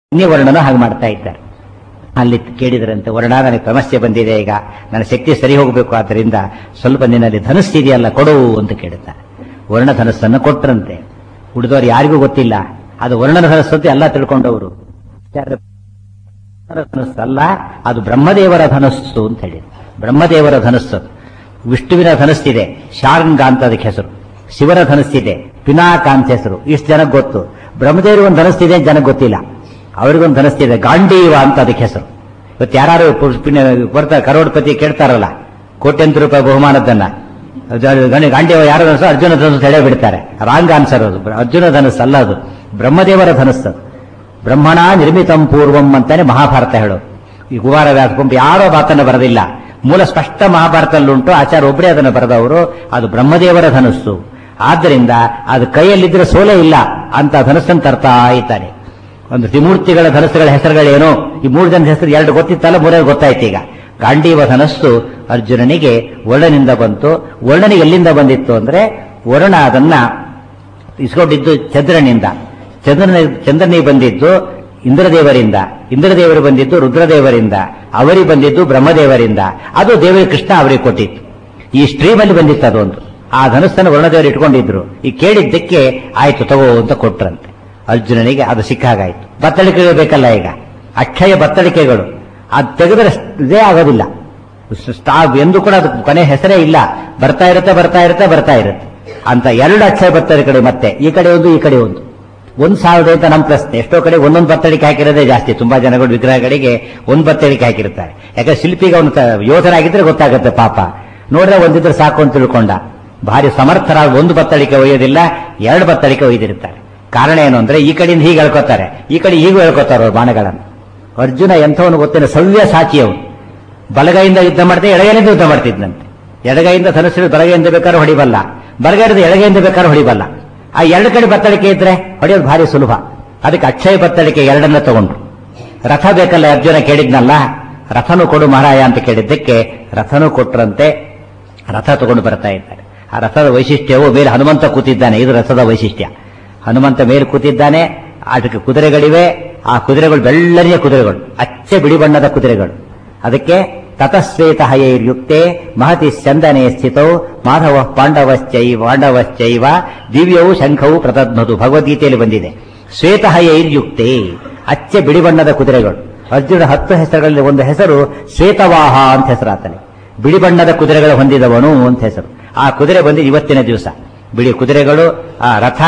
ಅಗ್ನಿ ವರ್ಣನ ಹಾಗೆ ಮಾಡ್ತಾ ಇದ್ದಾರೆ ಅಲ್ಲಿ ಕೇಳಿದ್ರಂತೆ ವರ್ಣ ನನಗೆ ಸಮಸ್ಯೆ ಬಂದಿದೆ ಈಗ ನನ್ನ ಶಕ್ತಿ ಸರಿ ಹೋಗಬೇಕು ಆದ್ದರಿಂದ ಸ್ವಲ್ಪ ನಿನ್ನಲ್ಲಿ ಧನಸ್ಸಿದೆಯಲ್ಲ ಕೊಡು ಅಂತ ಕೇಳುತ್ತಾರೆ ವರ್ಣ ಧನಸ್ಸನ್ನು ಕೊಟ್ರಂತೆ ಉಳಿದವರು ಯಾರಿಗೂ ಗೊತ್ತಿಲ್ಲ ಅದು ವರ್ಣನ ಧನಸ್ಸು ಅಂತ ಎಲ್ಲ ತಿಳ್ಕೊಂಡವರು ಧನಸ್ಸಲ್ಲ ಅದು ಬ್ರಹ್ಮದೇವರ ಧನಸ್ಸು ಅಂತ ಹೇಳಿ ಬ್ರಹ್ಮದೇವರ ಧನಸ್ಸು ವಿಷ್ಣುವಿನ ಧನಸ್ಸಿದೆ ಶಾರ್ಂಗ ಅಂತ ಅದಕ್ಕೆ ಹೆಸರು ಶಿವನ ಧನಸ್ಸಿದೆ ಪಿನಾಕ ಅಂತ ಹೆಸರು ಇಷ್ಟು ಜನಕ್ಕೆ ಗೊತ್ತು ಬ್ರಹ್ಮದೇವರು ಒಂದು ಧನಸ್ಸಿದೆ ಅಂತ ಜನಕ್ಕೆ ಗೊತ್ತಿಲ್ಲ ಅವರಿಗೊಂದು ಧನಸ್ಸಿದೆ ಗಾಂಡೀವ ಅಂತ ಅದಕ್ಕೆ ಹೆಸರು ಇವತ್ತು ಯಾರು ಬರ್ತಾರೆ ಕರೋಡ್ಪತಿ ಕೇಳ್ತಾರಲ್ಲ ಕೋಟ್ಯಂತರ ರೂಪಾಯಿ ಬಹುಮಾನದನ್ನ ಗಣಿ ಗಾಂಡೀವ ಯಾರ ಧನಸ್ಸು ಅರ್ಜುನ ಧನಸ್ಸು ಎಳೆ ಬಿಡ್ತಾರೆ ರಾಂಗ್ ಆನ್ಸರ್ ಅದು ಅರ್ಜುನ ಧನಸ್ಸು ಅಲ್ಲ ಅದು ಬ್ರಹ್ಮದೇವರ ಧನಸ್ಸು ಬ್ರಹ್ಮಣ ನಿರ್ಮಿತಂ ಪೂರ್ವಂ ಅಂತಾನೆ ಮಹಾಭಾರತ ಹೇಳು ಈ ಕುಮಾರ ವ್ಯಾಸಪಂಪ ಯಾರೋ ಮಾತನ್ನು ಬರೆದಿಲ್ಲ ಮೂಲ ಸ್ಪಷ್ಟ ಮಹಾಭಾರತದಲ್ಲುಂಟು ಆಚಾರ್ಯ ಒಬ್ಬರೇ ಅದನ್ನು ಬರೆದವರು ಅದು ಬ್ರಹ್ಮದೇವರ ಧನಸ್ಸು ಆದ್ದರಿಂದ ಅದು ಕೈಯಲ್ಲಿದ್ರೆ ಸೋಲೆ ಇಲ್ಲ ಅಂತ ಧನಸ್ಸನ್ನು ತರ್ತಾ ಇದ್ದಾನೆ ಒಂದು ತ್ರಿಮೂರ್ತಿಗಳ ಧನಸ್ಸುಗಳ ಹೆಸರುಗಳೇನು ಈ ಮೂರು ಜನ ಹೆಸರು ಎರಡು ಗೊತ್ತಿತ್ತಲ್ಲ ಮೂರೇ ಗೊತ್ತಾಯ್ತು ಈಗ ಗಾಂಡೀವ ಧನಸ್ಸು ಅರ್ಜುನನಿಗೆ ವರ್ಣನಿಂದ ಬಂತು ವರ್ಣನಿಗೆ ಎಲ್ಲಿಂದ ಬಂದಿತ್ತು ಅಂದ್ರೆ ವರ್ಣ ಅದನ್ನ ಇಸ್ಕೊಂಡಿದ್ದು ಚಂದ್ರನಿಂದ ಚಂದ್ರನ ಚಂದ್ರನಿಗೆ ಬಂದಿದ್ದು ಇಂದ್ರದೇವರಿಂದ ಇಂದ್ರದೇವರು ಬಂದಿದ್ದು ರುದ್ರದೇವರಿಂದ ಅವರಿಗೆ ಬಂದಿದ್ದು ಬ್ರಹ್ಮದೇವರಿಂದ ಅದು ದೇವರ ಕೃಷ್ಣ ಅವರಿಗೆ ಕೊಟ್ಟಿತ್ತು ಈ ಸ್ಟ್ರೀಮಲ್ಲಿ ಬಂದಿತ್ತು ಅದೊಂದು ಆ ಧನಸ್ಸನ್ನು ವರ್ಣದೇವರು ಇಟ್ಕೊಂಡಿದ್ರು ಈ ಕೇಳಿದ್ದಕ್ಕೆ ಆಯ್ತು ತಗೋ ಅಂತ ಕೊಟ್ರಂತೆ ಅರ್ಜುನನಿಗೆ ಅದು ಸಿಕ್ಕಾಗಾಯ್ತು ಬತ್ತಳಿಕೆಗಳು ಬೇಕಲ್ಲ ಈಗ ಅಕ್ಷಯ ಬತ್ತಳಿಕೆಗಳು ಅದು ತೆಗೆದ್ರೆ ಇದೇ ಆಗೋದಿಲ್ಲ ಸ್ಟಾಪ್ ಎಂದು ಕೂಡ ಅದು ಕೊನೆ ಹೆಸರೇ ಇಲ್ಲ ಬರ್ತಾ ಇರುತ್ತೆ ಬರ್ತಾ ಇರುತ್ತೆ ಬರ್ತಾ ಇರುತ್ತೆ ಅಂತ ಎರಡು ಅಕ್ಷಯ ಬತ್ತಳಿಕೆಗಳು ಮತ್ತೆ ಈ ಕಡೆ ಒಂದು ಈ ಕಡೆ ಒಂದು ಒಂದ್ ಸಾವಿರದ ಅಂತ ನಮ್ಮ ಪ್ರಶ್ನೆ ಎಷ್ಟೋ ಕಡೆ ಒಂದೊಂದು ಬತ್ತಳಿಕೆ ಹಾಕಿರೋದೇ ಜಾಸ್ತಿ ತುಂಬಾ ಜನಗಳು ವಿಗ್ರಹಗಳಿಗೆ ಒಂದ್ ಬತ್ತಳಿಕೆ ಹಾಕಿರ್ತಾರೆ ಯಾಕಂದ್ರೆ ಶಿಲ್ಪಿಗೆ ಅವನು ಯೋಧನಾಗಿದ್ರೆ ಗೊತ್ತಾಗುತ್ತೆ ಪಾಪ ನೋಡ್ರೆ ಒಂದಿದ್ರೆ ಸಾಕು ಅಂತ ತಿಳ್ಕೊಂಡ ಭಾರಿ ಸಮರ್ಥರಾಗಿ ಒಂದು ಬತ್ತಳಿಕೆ ಒಯ್ಯೋದಿಲ್ಲ ಎರಡು ಬತ್ತಳಿಕೆ ಒಯ್ದಿರ್ತಾರೆ ಕಾರಣ ಏನು ಅಂದ್ರೆ ಈ ಕಡೆಯಿಂದ ಹೀಗೆ ಹೇಳ್ಕೊತಾರೆ ಈ ಕಡೆ ಹೀಗೂ ಹೇಳ್ಕೊತಾರೆ ಅವ್ರು ಬಾಣಗಳನ್ನು ಅರ್ಜುನ ಎಂಥವನು ಗೊತ್ತೇನೆ ಸವ್ಯ ಸಾಚಿಯವನು ಬಲಗೈಯಿಂದ ಯುದ್ಧ ಮಾಡ್ತಾ ಎಡಗೈಯಿಂದ ಯುದ್ಧ ಮಾಡ್ತಿದ್ದಂತೆ ಎಡಗೈಯಿಂದ ಧನಸ್ಸು ಬಲಗೈಯಿಂದ ಬೇಕಾದ್ರೆ ಹೊಡಿಬಲ್ಲ ಬಲಗೈದ ಎಡಗೈಯಿಂದ ಬೇಕಾದ್ರೆ ಹೊಡಿಬಲ್ಲ ಆ ಎರಡು ಕಡೆ ಬತ್ತಳಿಕೆ ಇದ್ರೆ ಹೊಡೆಯೋದು ಭಾರಿ ಸುಲಭ ಅದಕ್ಕೆ ಅಕ್ಷಯ ಬತ್ತಳಿಕೆ ಎರಡನ್ನ ತಗೊಂಡು ರಥ ಬೇಕಲ್ಲ ಅರ್ಜುನ ಕೇಳಿದ್ನಲ್ಲ ರಥನು ಕೊಡು ಮಹಾರಾಯ ಅಂತ ಕೇಳಿದ್ದಕ್ಕೆ ರಥನು ಕೊಟ್ರಂತೆ ರಥ ತಗೊಂಡು ಬರ್ತಾ ಇದ್ದಾರೆ ಆ ರಥದ ವೈಶಿಷ್ಟ್ಯವು ಮೇಲೆ ಹನುಮಂತ ಕೂತಿದ್ದಾನೆ ಇದು ರಥದ ವೈಶಿಷ್ಟ್ಯ ಹನುಮಂತ ಮೇಲೆ ಕೂತಿದ್ದಾನೆ ಅದಕ್ಕೆ ಕುದುರೆಗಳಿವೆ ಆ ಕುದುರೆಗಳು ಬೆಳ್ಳರಿಯ ಕುದುರೆಗಳು ಅಚ್ಚೆ ಬಿಳಿ ಬಣ್ಣದ ಕುದುರೆಗಳು ಅದಕ್ಕೆ ತತಶ್ವೇತ ಹಯೈರ್ಯುಕ್ತೆ ಮಹತಿ ಚಂದನೆ ಸ್ಥಿತೌ ಮಾಧವ ಪಾಂಡವಶ್ಚೈ ಪಾಂಡವಶ್ಚೈವ ದಿವ್ಯವು ಶಂಖವು ಪ್ರತದ್ಮದು ಭಗವದ್ಗೀತೆಯಲ್ಲಿ ಬಂದಿದೆ ಶ್ವೇತ ಹಯೈರ್ಯುಕ್ತೆ ಅಚ್ಚೆ ಬಿಳಿ ಬಣ್ಣದ ಕುದುರೆಗಳು ಅರ್ಜುನ ಹತ್ತು ಹೆಸರುಗಳಲ್ಲಿ ಒಂದು ಹೆಸರು ಶ್ವೇತವಾಹ ಅಂತ ಹೆಸರು ಆತನೆ ಬಿಳಿ ಬಣ್ಣದ ಕುದುರೆಗಳು ಹೊಂದಿದವನು ಅಂತ ಹೆಸರು ಆ ಕುದುರೆ ಬಂದಿದ್ದು ಇವತ್ತಿನ ದಿವಸ ಬಿಳಿ ಕುದುರೆಗಳು ಆ ರಥ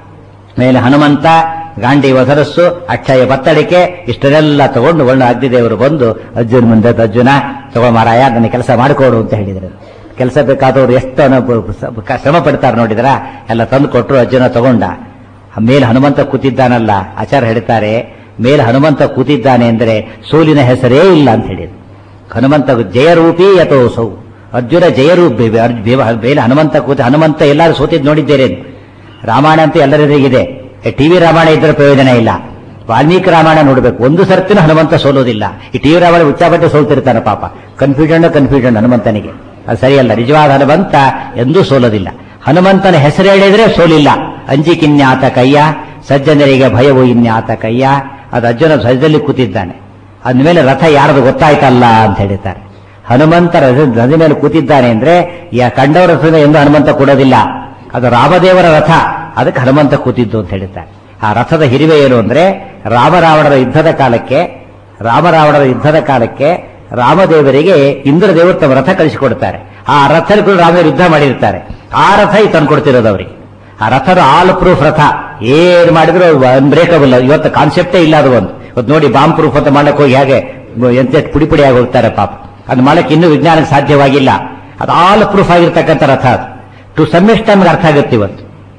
ಮೇಲೆ ಹನುಮಂತ ಗಾಂಡಿ ವಧರಸ್ಸು ಅಕ್ಷಯ ಬತ್ತಳಿಕೆ ಇಷ್ಟನ್ನೆಲ್ಲ ತಗೊಂಡು ಒಳ್ಳೆ ಅಗ್ನಿದೇವರು ಬಂದು ಅರ್ಜುನ ಮುಂದೆ ಅರ್ಜುನ ತಗೋ ಮಾರಾಯ ನನ್ನ ಕೆಲಸ ಮಾಡಿಕೊಡು ಅಂತ ಹೇಳಿದ್ರು ಕೆಲಸ ಬೇಕಾದವರು ಎಷ್ಟು ಶ್ರಮ ಪಡ್ತಾರೆ ನೋಡಿದ್ರ ಎಲ್ಲ ತಂದು ಕೊಟ್ಟರು ಅರ್ಜುನ ತಗೊಂಡ ಮೇಲೆ ಹನುಮಂತ ಕೂತಿದ್ದಾನಲ್ಲ ಆಚಾರ್ಯ ಹೇಳ್ತಾರೆ ಮೇಲೆ ಹನುಮಂತ ಕೂತಿದ್ದಾನೆ ಅಂದರೆ ಸೋಲಿನ ಹೆಸರೇ ಇಲ್ಲ ಅಂತ ಹೇಳಿದ್ರು ಹನುಮಂತ ಜಯರೂಪಿ ಯಥೋ ಸೌ ಅರ್ಜುನ ಜಯರೂಪಿ ಮೇಲೆ ಹನುಮಂತ ಕೂತಿ ಹನುಮಂತ ಎಲ್ಲರೂ ಸೋತಿದ್ ನೋಡಿದ್ದೇನೆ ರಾಮಾಯಣ ಅಂತ ಎಲ್ಲರಿಗಿದೆ ಟಿವಿ ರಾಮಾಯಣ ಇದ್ರೆ ಪ್ರಯೋಜನ ಇಲ್ಲ ವಾಲ್ಮೀಕಿ ರಾಮಾಯಣ ನೋಡ್ಬೇಕು ಒಂದು ಸರ್ತಿನೂ ಹನುಮಂತ ಸೋಲೋದಿಲ್ಲ ಈ ಟಿವಿ ರಾಮಾಯಣ ಉಚ್ಚಾಪಟ್ಟೆ ಸೋಲ್ತಿರ್ತಾನೆ ಪಾಪ ಕನ್ಫ್ಯೂಷನ್ ಕನ್ಫ್ಯೂಷನ್ ಹನುಮಂತನಿಗೆ ಅದು ಸರಿಯಲ್ಲ ನಿಜವಾದ ಹನುಮಂತ ಎಂದೂ ಸೋಲೋದಿಲ್ಲ ಹನುಮಂತನ ಹೆಸರು ಹೇಳಿದ್ರೆ ಸೋಲಿಲ್ಲ ಅಂಜಿಕಿನ್ಯಾತ ಕಯ್ಯ ಸಜ್ಜನರಿಗೆ ಭಯವು ಇನ್ಯಾತ ಕಯ್ಯ ಅದು ಅರ್ಜುನ ಧ್ವಜದಲ್ಲಿ ಕೂತಿದ್ದಾನೆ ಅಂದಮೇಲೆ ರಥ ಯಾರದು ಗೊತ್ತಾಯ್ತಲ್ಲ ಅಂತ ಹೇಳಿದ್ದಾರೆ ಹನುಮಂತ ರಥ ಮೇಲೆ ಕೂತಿದ್ದಾನೆ ಅಂದ್ರೆ ಕಂಡವರ ರಥದ ಎಂದು ಹನುಮಂತ ಕೊಡೋದಿಲ್ಲ ಅದು ರಾಮದೇವರ ರಥ ಅದಕ್ಕೆ ಹನುಮಂತ ಕೂತಿದ್ದು ಅಂತ ಹೇಳಿದ್ದಾರೆ ಆ ರಥದ ಹಿರಿವೆ ಏನು ಅಂದ್ರೆ ರಾಮರಾವಣರ ಯುದ್ಧದ ಕಾಲಕ್ಕೆ ರಾಮರಾವಣರ ಯುದ್ಧದ ಕಾಲಕ್ಕೆ ರಾಮದೇವರಿಗೆ ಇಂದ್ರದೇವರು ತಮ್ಮ ರಥ ಕಳಿಸಿಕೊಡ್ತಾರೆ ಆ ರಥಗಳು ರಾಮದೇವರು ಯುದ್ಧ ಮಾಡಿರ್ತಾರೆ ಆ ರಥ ಈ ತಂದು ಕೊಡ್ತಿರೋದು ಅವರಿಗೆ ಆ ರಥದ ಆಲ್ ಪ್ರೂಫ್ ರಥ ಏನ್ ಮಾಡಿದ್ರು ಅನ್ಬ್ರೇಕಬಲ್ ಇವತ್ತು ಕಾನ್ಸೆಪ್ಟೇ ಇಲ್ಲ ಅದು ಒಂದು ಇವತ್ತು ನೋಡಿ ಬಾಂಬ್ ಪ್ರೂಫ್ ಅಂತ ಮಾಡಕ್ ಹೋಗಿ ಹಾಗೆ ಎಂತ ಪುಡಿ ಪುಡಿಯಾಗಿ ಹೋಗ್ತಾರೆ ಪಾಪ ಅದು ಮಾಡಕ್ಕೆ ಇನ್ನೂ ವಿಜ್ಞಾನಕ್ಕೆ ಸಾಧ್ಯವಾಗಿಲ್ಲ ಅದು ಆಲ್ ಪ್ರೂಫ್ ಆಗಿರ್ತಕ್ಕಂಥ ರಥ ಅದು ಟು ಸಮ್ ನಮ್ಗೆ ಅರ್ಥ ಆಗುತ್ತೆ ಇವತ್ತು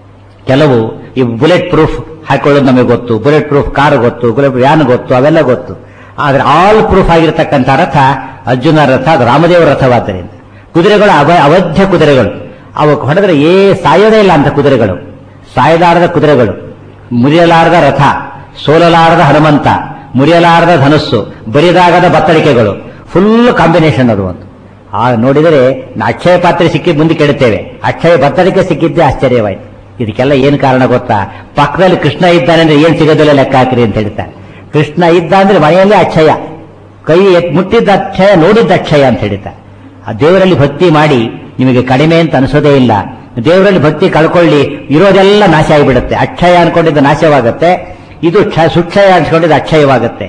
ಕೆಲವು ಈ ಬುಲೆಟ್ ಪ್ರೂಫ್ ಹಾಕೊಳ್ಳೋದು ನಮಗೆ ಗೊತ್ತು ಬುಲೆಟ್ ಪ್ರೂಫ್ ಕಾರ್ ಗೊತ್ತು ಬುಲೆಟ್ ವ್ಯಾನ್ ಗೊತ್ತು ಅವೆಲ್ಲ ಗೊತ್ತು ಆದ್ರೆ ಆಲ್ ಪ್ರೂಫ್ ಆಗಿರ್ತಕ್ಕಂಥ ರಥ ಅರ್ಜುನ ರಥ ಅದು ರಾಮದೇವರ ರಥವಾದ್ದರಿಂದ ಕುದುರೆಗಳು ಅವ ಅವಧ್ಯ ಕುದುರೆಗಳು ಅವಕ್ಕೆ ಹೊಡೆದ್ರೆ ಏ ಸಾಯೋದೇ ಇಲ್ಲ ಅಂತ ಕುದುರೆಗಳು ಸಾಯಲಾರದ ಕುದುರೆಗಳು ಮುರಿಯಲಾರದ ರಥ ಸೋಲಲಾರದ ಹನುಮಂತ ಮುರಿಯಲಾರದ ಧನಸ್ಸು ಬರಿದಾಗದ ಬತ್ತಳಿಕೆಗಳು ಫುಲ್ ಕಾಂಬಿನೇಷನ್ ಅದು ಒಂದು ಆ ನೋಡಿದರೆ ಅಕ್ಷಯ ಪಾತ್ರೆ ಸಿಕ್ಕಿ ಮುಂದೆ ಕೆಡುತ್ತೇವೆ ಅಕ್ಷಯ ಬತ್ತಳಿಕೆ ಸಿಕ್ಕಿದ್ದೇ ಆಶ್ಚರ್ಯವಾಯ್ತು ಇದಕ್ಕೆಲ್ಲ ಏನು ಕಾರಣ ಗೊತ್ತಾ ಪಕ್ಕದಲ್ಲಿ ಕೃಷ್ಣ ಇದ್ದಾನೆ ಅಂದ್ರೆ ಏನ್ ಸಿಗೋದಿಲ್ಲ ಲೆಕ್ಕ ಹಾಕಿರಿ ಅಂತ ಹೇಳ್ತಾರೆ ಕೃಷ್ಣ ಇದ್ದ ಅಂದ್ರೆ ಮನೆಯಲ್ಲಿ ಅಕ್ಷಯ ಕೈ ಎತ್- ಮುಟ್ಟಿದ್ದ ಅಕ್ಷಯ ನೋಡಿದ್ದ ಅಕ್ಷಯ ಅಂತ ಹೇಳಿದ್ದಾರೆ ಆ ದೇವರಲ್ಲಿ ಭಕ್ತಿ ಮಾಡಿ ನಿಮಗೆ ಕಡಿಮೆ ಅಂತ ಅನಿಸೋದೇ ಇಲ್ಲ ದೇವರಲ್ಲಿ ಭಕ್ತಿ ಕಳ್ಕೊಳ್ಳಿ ಇರೋದೆಲ್ಲ ನಾಶ ಆಗಿಬಿಡುತ್ತೆ ಅಕ್ಷಯ ಅನ್ಕೊಂಡಿದ್ದ ನಾಶವಾಗುತ್ತೆ ಇದು ಕ್ಷ- ಸುಕ್ಷಯ ಅನ್ಕೊಂಡಿದ್ದ ಅಕ್ಷಯವಾಗುತ್ತೆ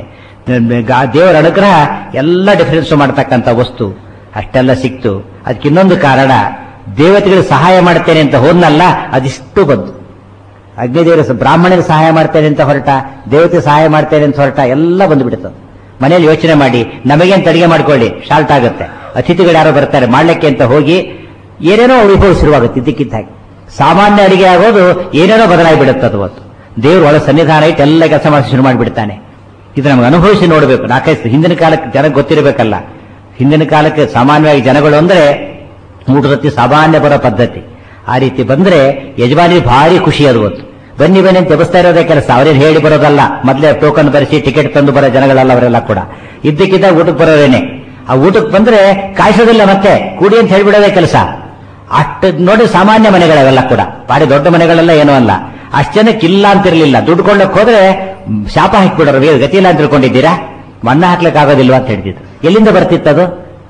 ಗ- ದೇವರ ಅನುಗ್ರಹ ಎಲ್ಲ ಡಿಫರೆನ್ಸ್ ಮಾಡ್ತಕ್ಕಂಥ ವಸ್ತು ಅಷ್ಟೆಲ್ಲ ಸಿಕ್ತು ಅದಕ್ಕೆ ಇನ್ನೊಂದು ಕಾರಣ ದೇವತೆಗಳು ಸಹಾಯ ಮಾಡ್ತೇನೆ ಅಂತ ಹೋದ್ನಲ್ಲ ಅದಿಷ್ಟು ಬಂತು ಅಗ್ನಿದೇವರು ಸ- ಬ್ರಾಹ್ಮಣರಿಗೆ ಸಹಾಯ ಮಾಡ್ತೇನೆ ಅಂತ ಹೊರಟ ದೇವತೆ ಸಹಾಯ ಮಾಡ್ತೇನೆ ಅಂತ ಹೊರಟ ಎಲ್ಲ ಬಂದ್ಬಿಡ್ತು ಮನೆಯಲ್ಲಿ ಯೋಚನೆ ಮಾಡಿ ನಮಗೇಂತ ಅಡಿಗೆ ಮಾಡ್ಕೊಳ್ಳಿ ಶಾರ್ಟ್ ಆಗುತ್ತೆ ಅತಿಥಿಗಳು ಯಾರೋ ಬರ್ತಾರೆ ಮಾಡ್ಲಿಕ್ಕೆ ಅಂತ ಹೋಗಿ ಏನೇನೋ ಅನುಭವ ಶುರುವಾಗುತ್ತೆ ಇದ್ದಕ್ಕಿದ್ದ ಹಾಗೆ ಸಾಮಾನ್ಯ ಅಡಿಗೆ ಆಗೋದು ಏನೇನೋ ಬದಲಾಗಿ ಬಿಡುತ್ತೆ ಅದು ಅವತ್ತು ದೇವರು ಒಳ ಸನ್ನಿಧಾನ ಇಟ್ಟು ಎಲ್ಲ ಕೆಲಸ ಮಾಡಿ ಶುರು ಮಾಡಿಬಿಡ್ತಾನೆ ಇದು ನಮ್ಗೆ ಅನುಭವಿಸಿ ನೋಡಬೇಕು ನಾಲ್ಕೈದು ಹಿಂದಿನ ಕಾಲಕ್ಕೆ ಜನಕ್ಕೆ ಗೊತ್ತಿರಬೇಕಲ್ಲ ಹಿಂದಿನ ಕಾಲಕ್ಕೆ ಸಾಮಾನ್ಯವಾಗಿ ಜನಗಳು ಅಂದ್ರೆ ಊಟದತ್ತಿ ಸಾಮಾನ್ಯ ಬರೋ ಪದ್ಧತಿ ಆ ರೀತಿ ಬಂದ್ರೆ ಯಜಮಾನಿ ಭಾರಿ ಖುಷಿ ಅದು ಹೊತ್ತು ಬನ್ನಿ ಬನ್ನಿ ಅಂತ ಎಬ್ಬಿಸ್ತಾ ಇರೋದೇ ಕೆಲಸ ಅವರೇನು ಹೇಳಿ ಬರೋದಲ್ಲ ಮೊದಲೇ ಟೋಕನ್ ಬರೆಸಿ ಟಿಕೆಟ್ ತಂದು ಬರೋ ಜನಗಳಲ್ಲ ಅವರೆಲ್ಲ ಕೂಡ ಇದ್ದಕ್ಕಿದ್ದ ಊಟಕ್ಕೆ ಬರೋರೇನೆ ಆ ಊಟಕ್ಕೆ ಬಂದ್ರೆ ಕಾಯಿಸೋದಿಲ್ಲ ಮತ್ತೆ ಕೂಡಿ ಅಂತ ಹೇಳ್ಬಿಡೋದೇ ಕೆಲಸ ಅಷ್ಟು ನೋಡಿ ಸಾಮಾನ್ಯ ಮನೆಗಳವೆಲ್ಲ ಕೂಡ ಭಾರಿ ದೊಡ್ಡ ಮನೆಗಳೆಲ್ಲ ಏನೂ ಅಲ್ಲ ಅಷ್ಟು ಜನಕ್ಕೆ ಇಲ್ಲ ಅಂತಿರ್ಲಿಲ್ಲ ದುಡ್ಡು ಕೊಳ್ಳಕ್ ಹೋದ್ರೆ ಮ್, ಶಾಪ ಹಾಕ್ಬಿಡೋರು ಬೇರೆ ಗತಿ ಇಲ್ಲ ಅಂತ ತಿಳ್ಕೊಂಡಿದ್ದೀರಾ ಮಣ್ಣ ಹಾಕ್ಲಿಕ್ಕೆ ಆಗೋದಿಲ್ವಾ ಅಂತ ಹೇಳ್ತಿದ್ರು ಎಲ್ಲಿಂದ ಬರ್ತಿತ್ತದು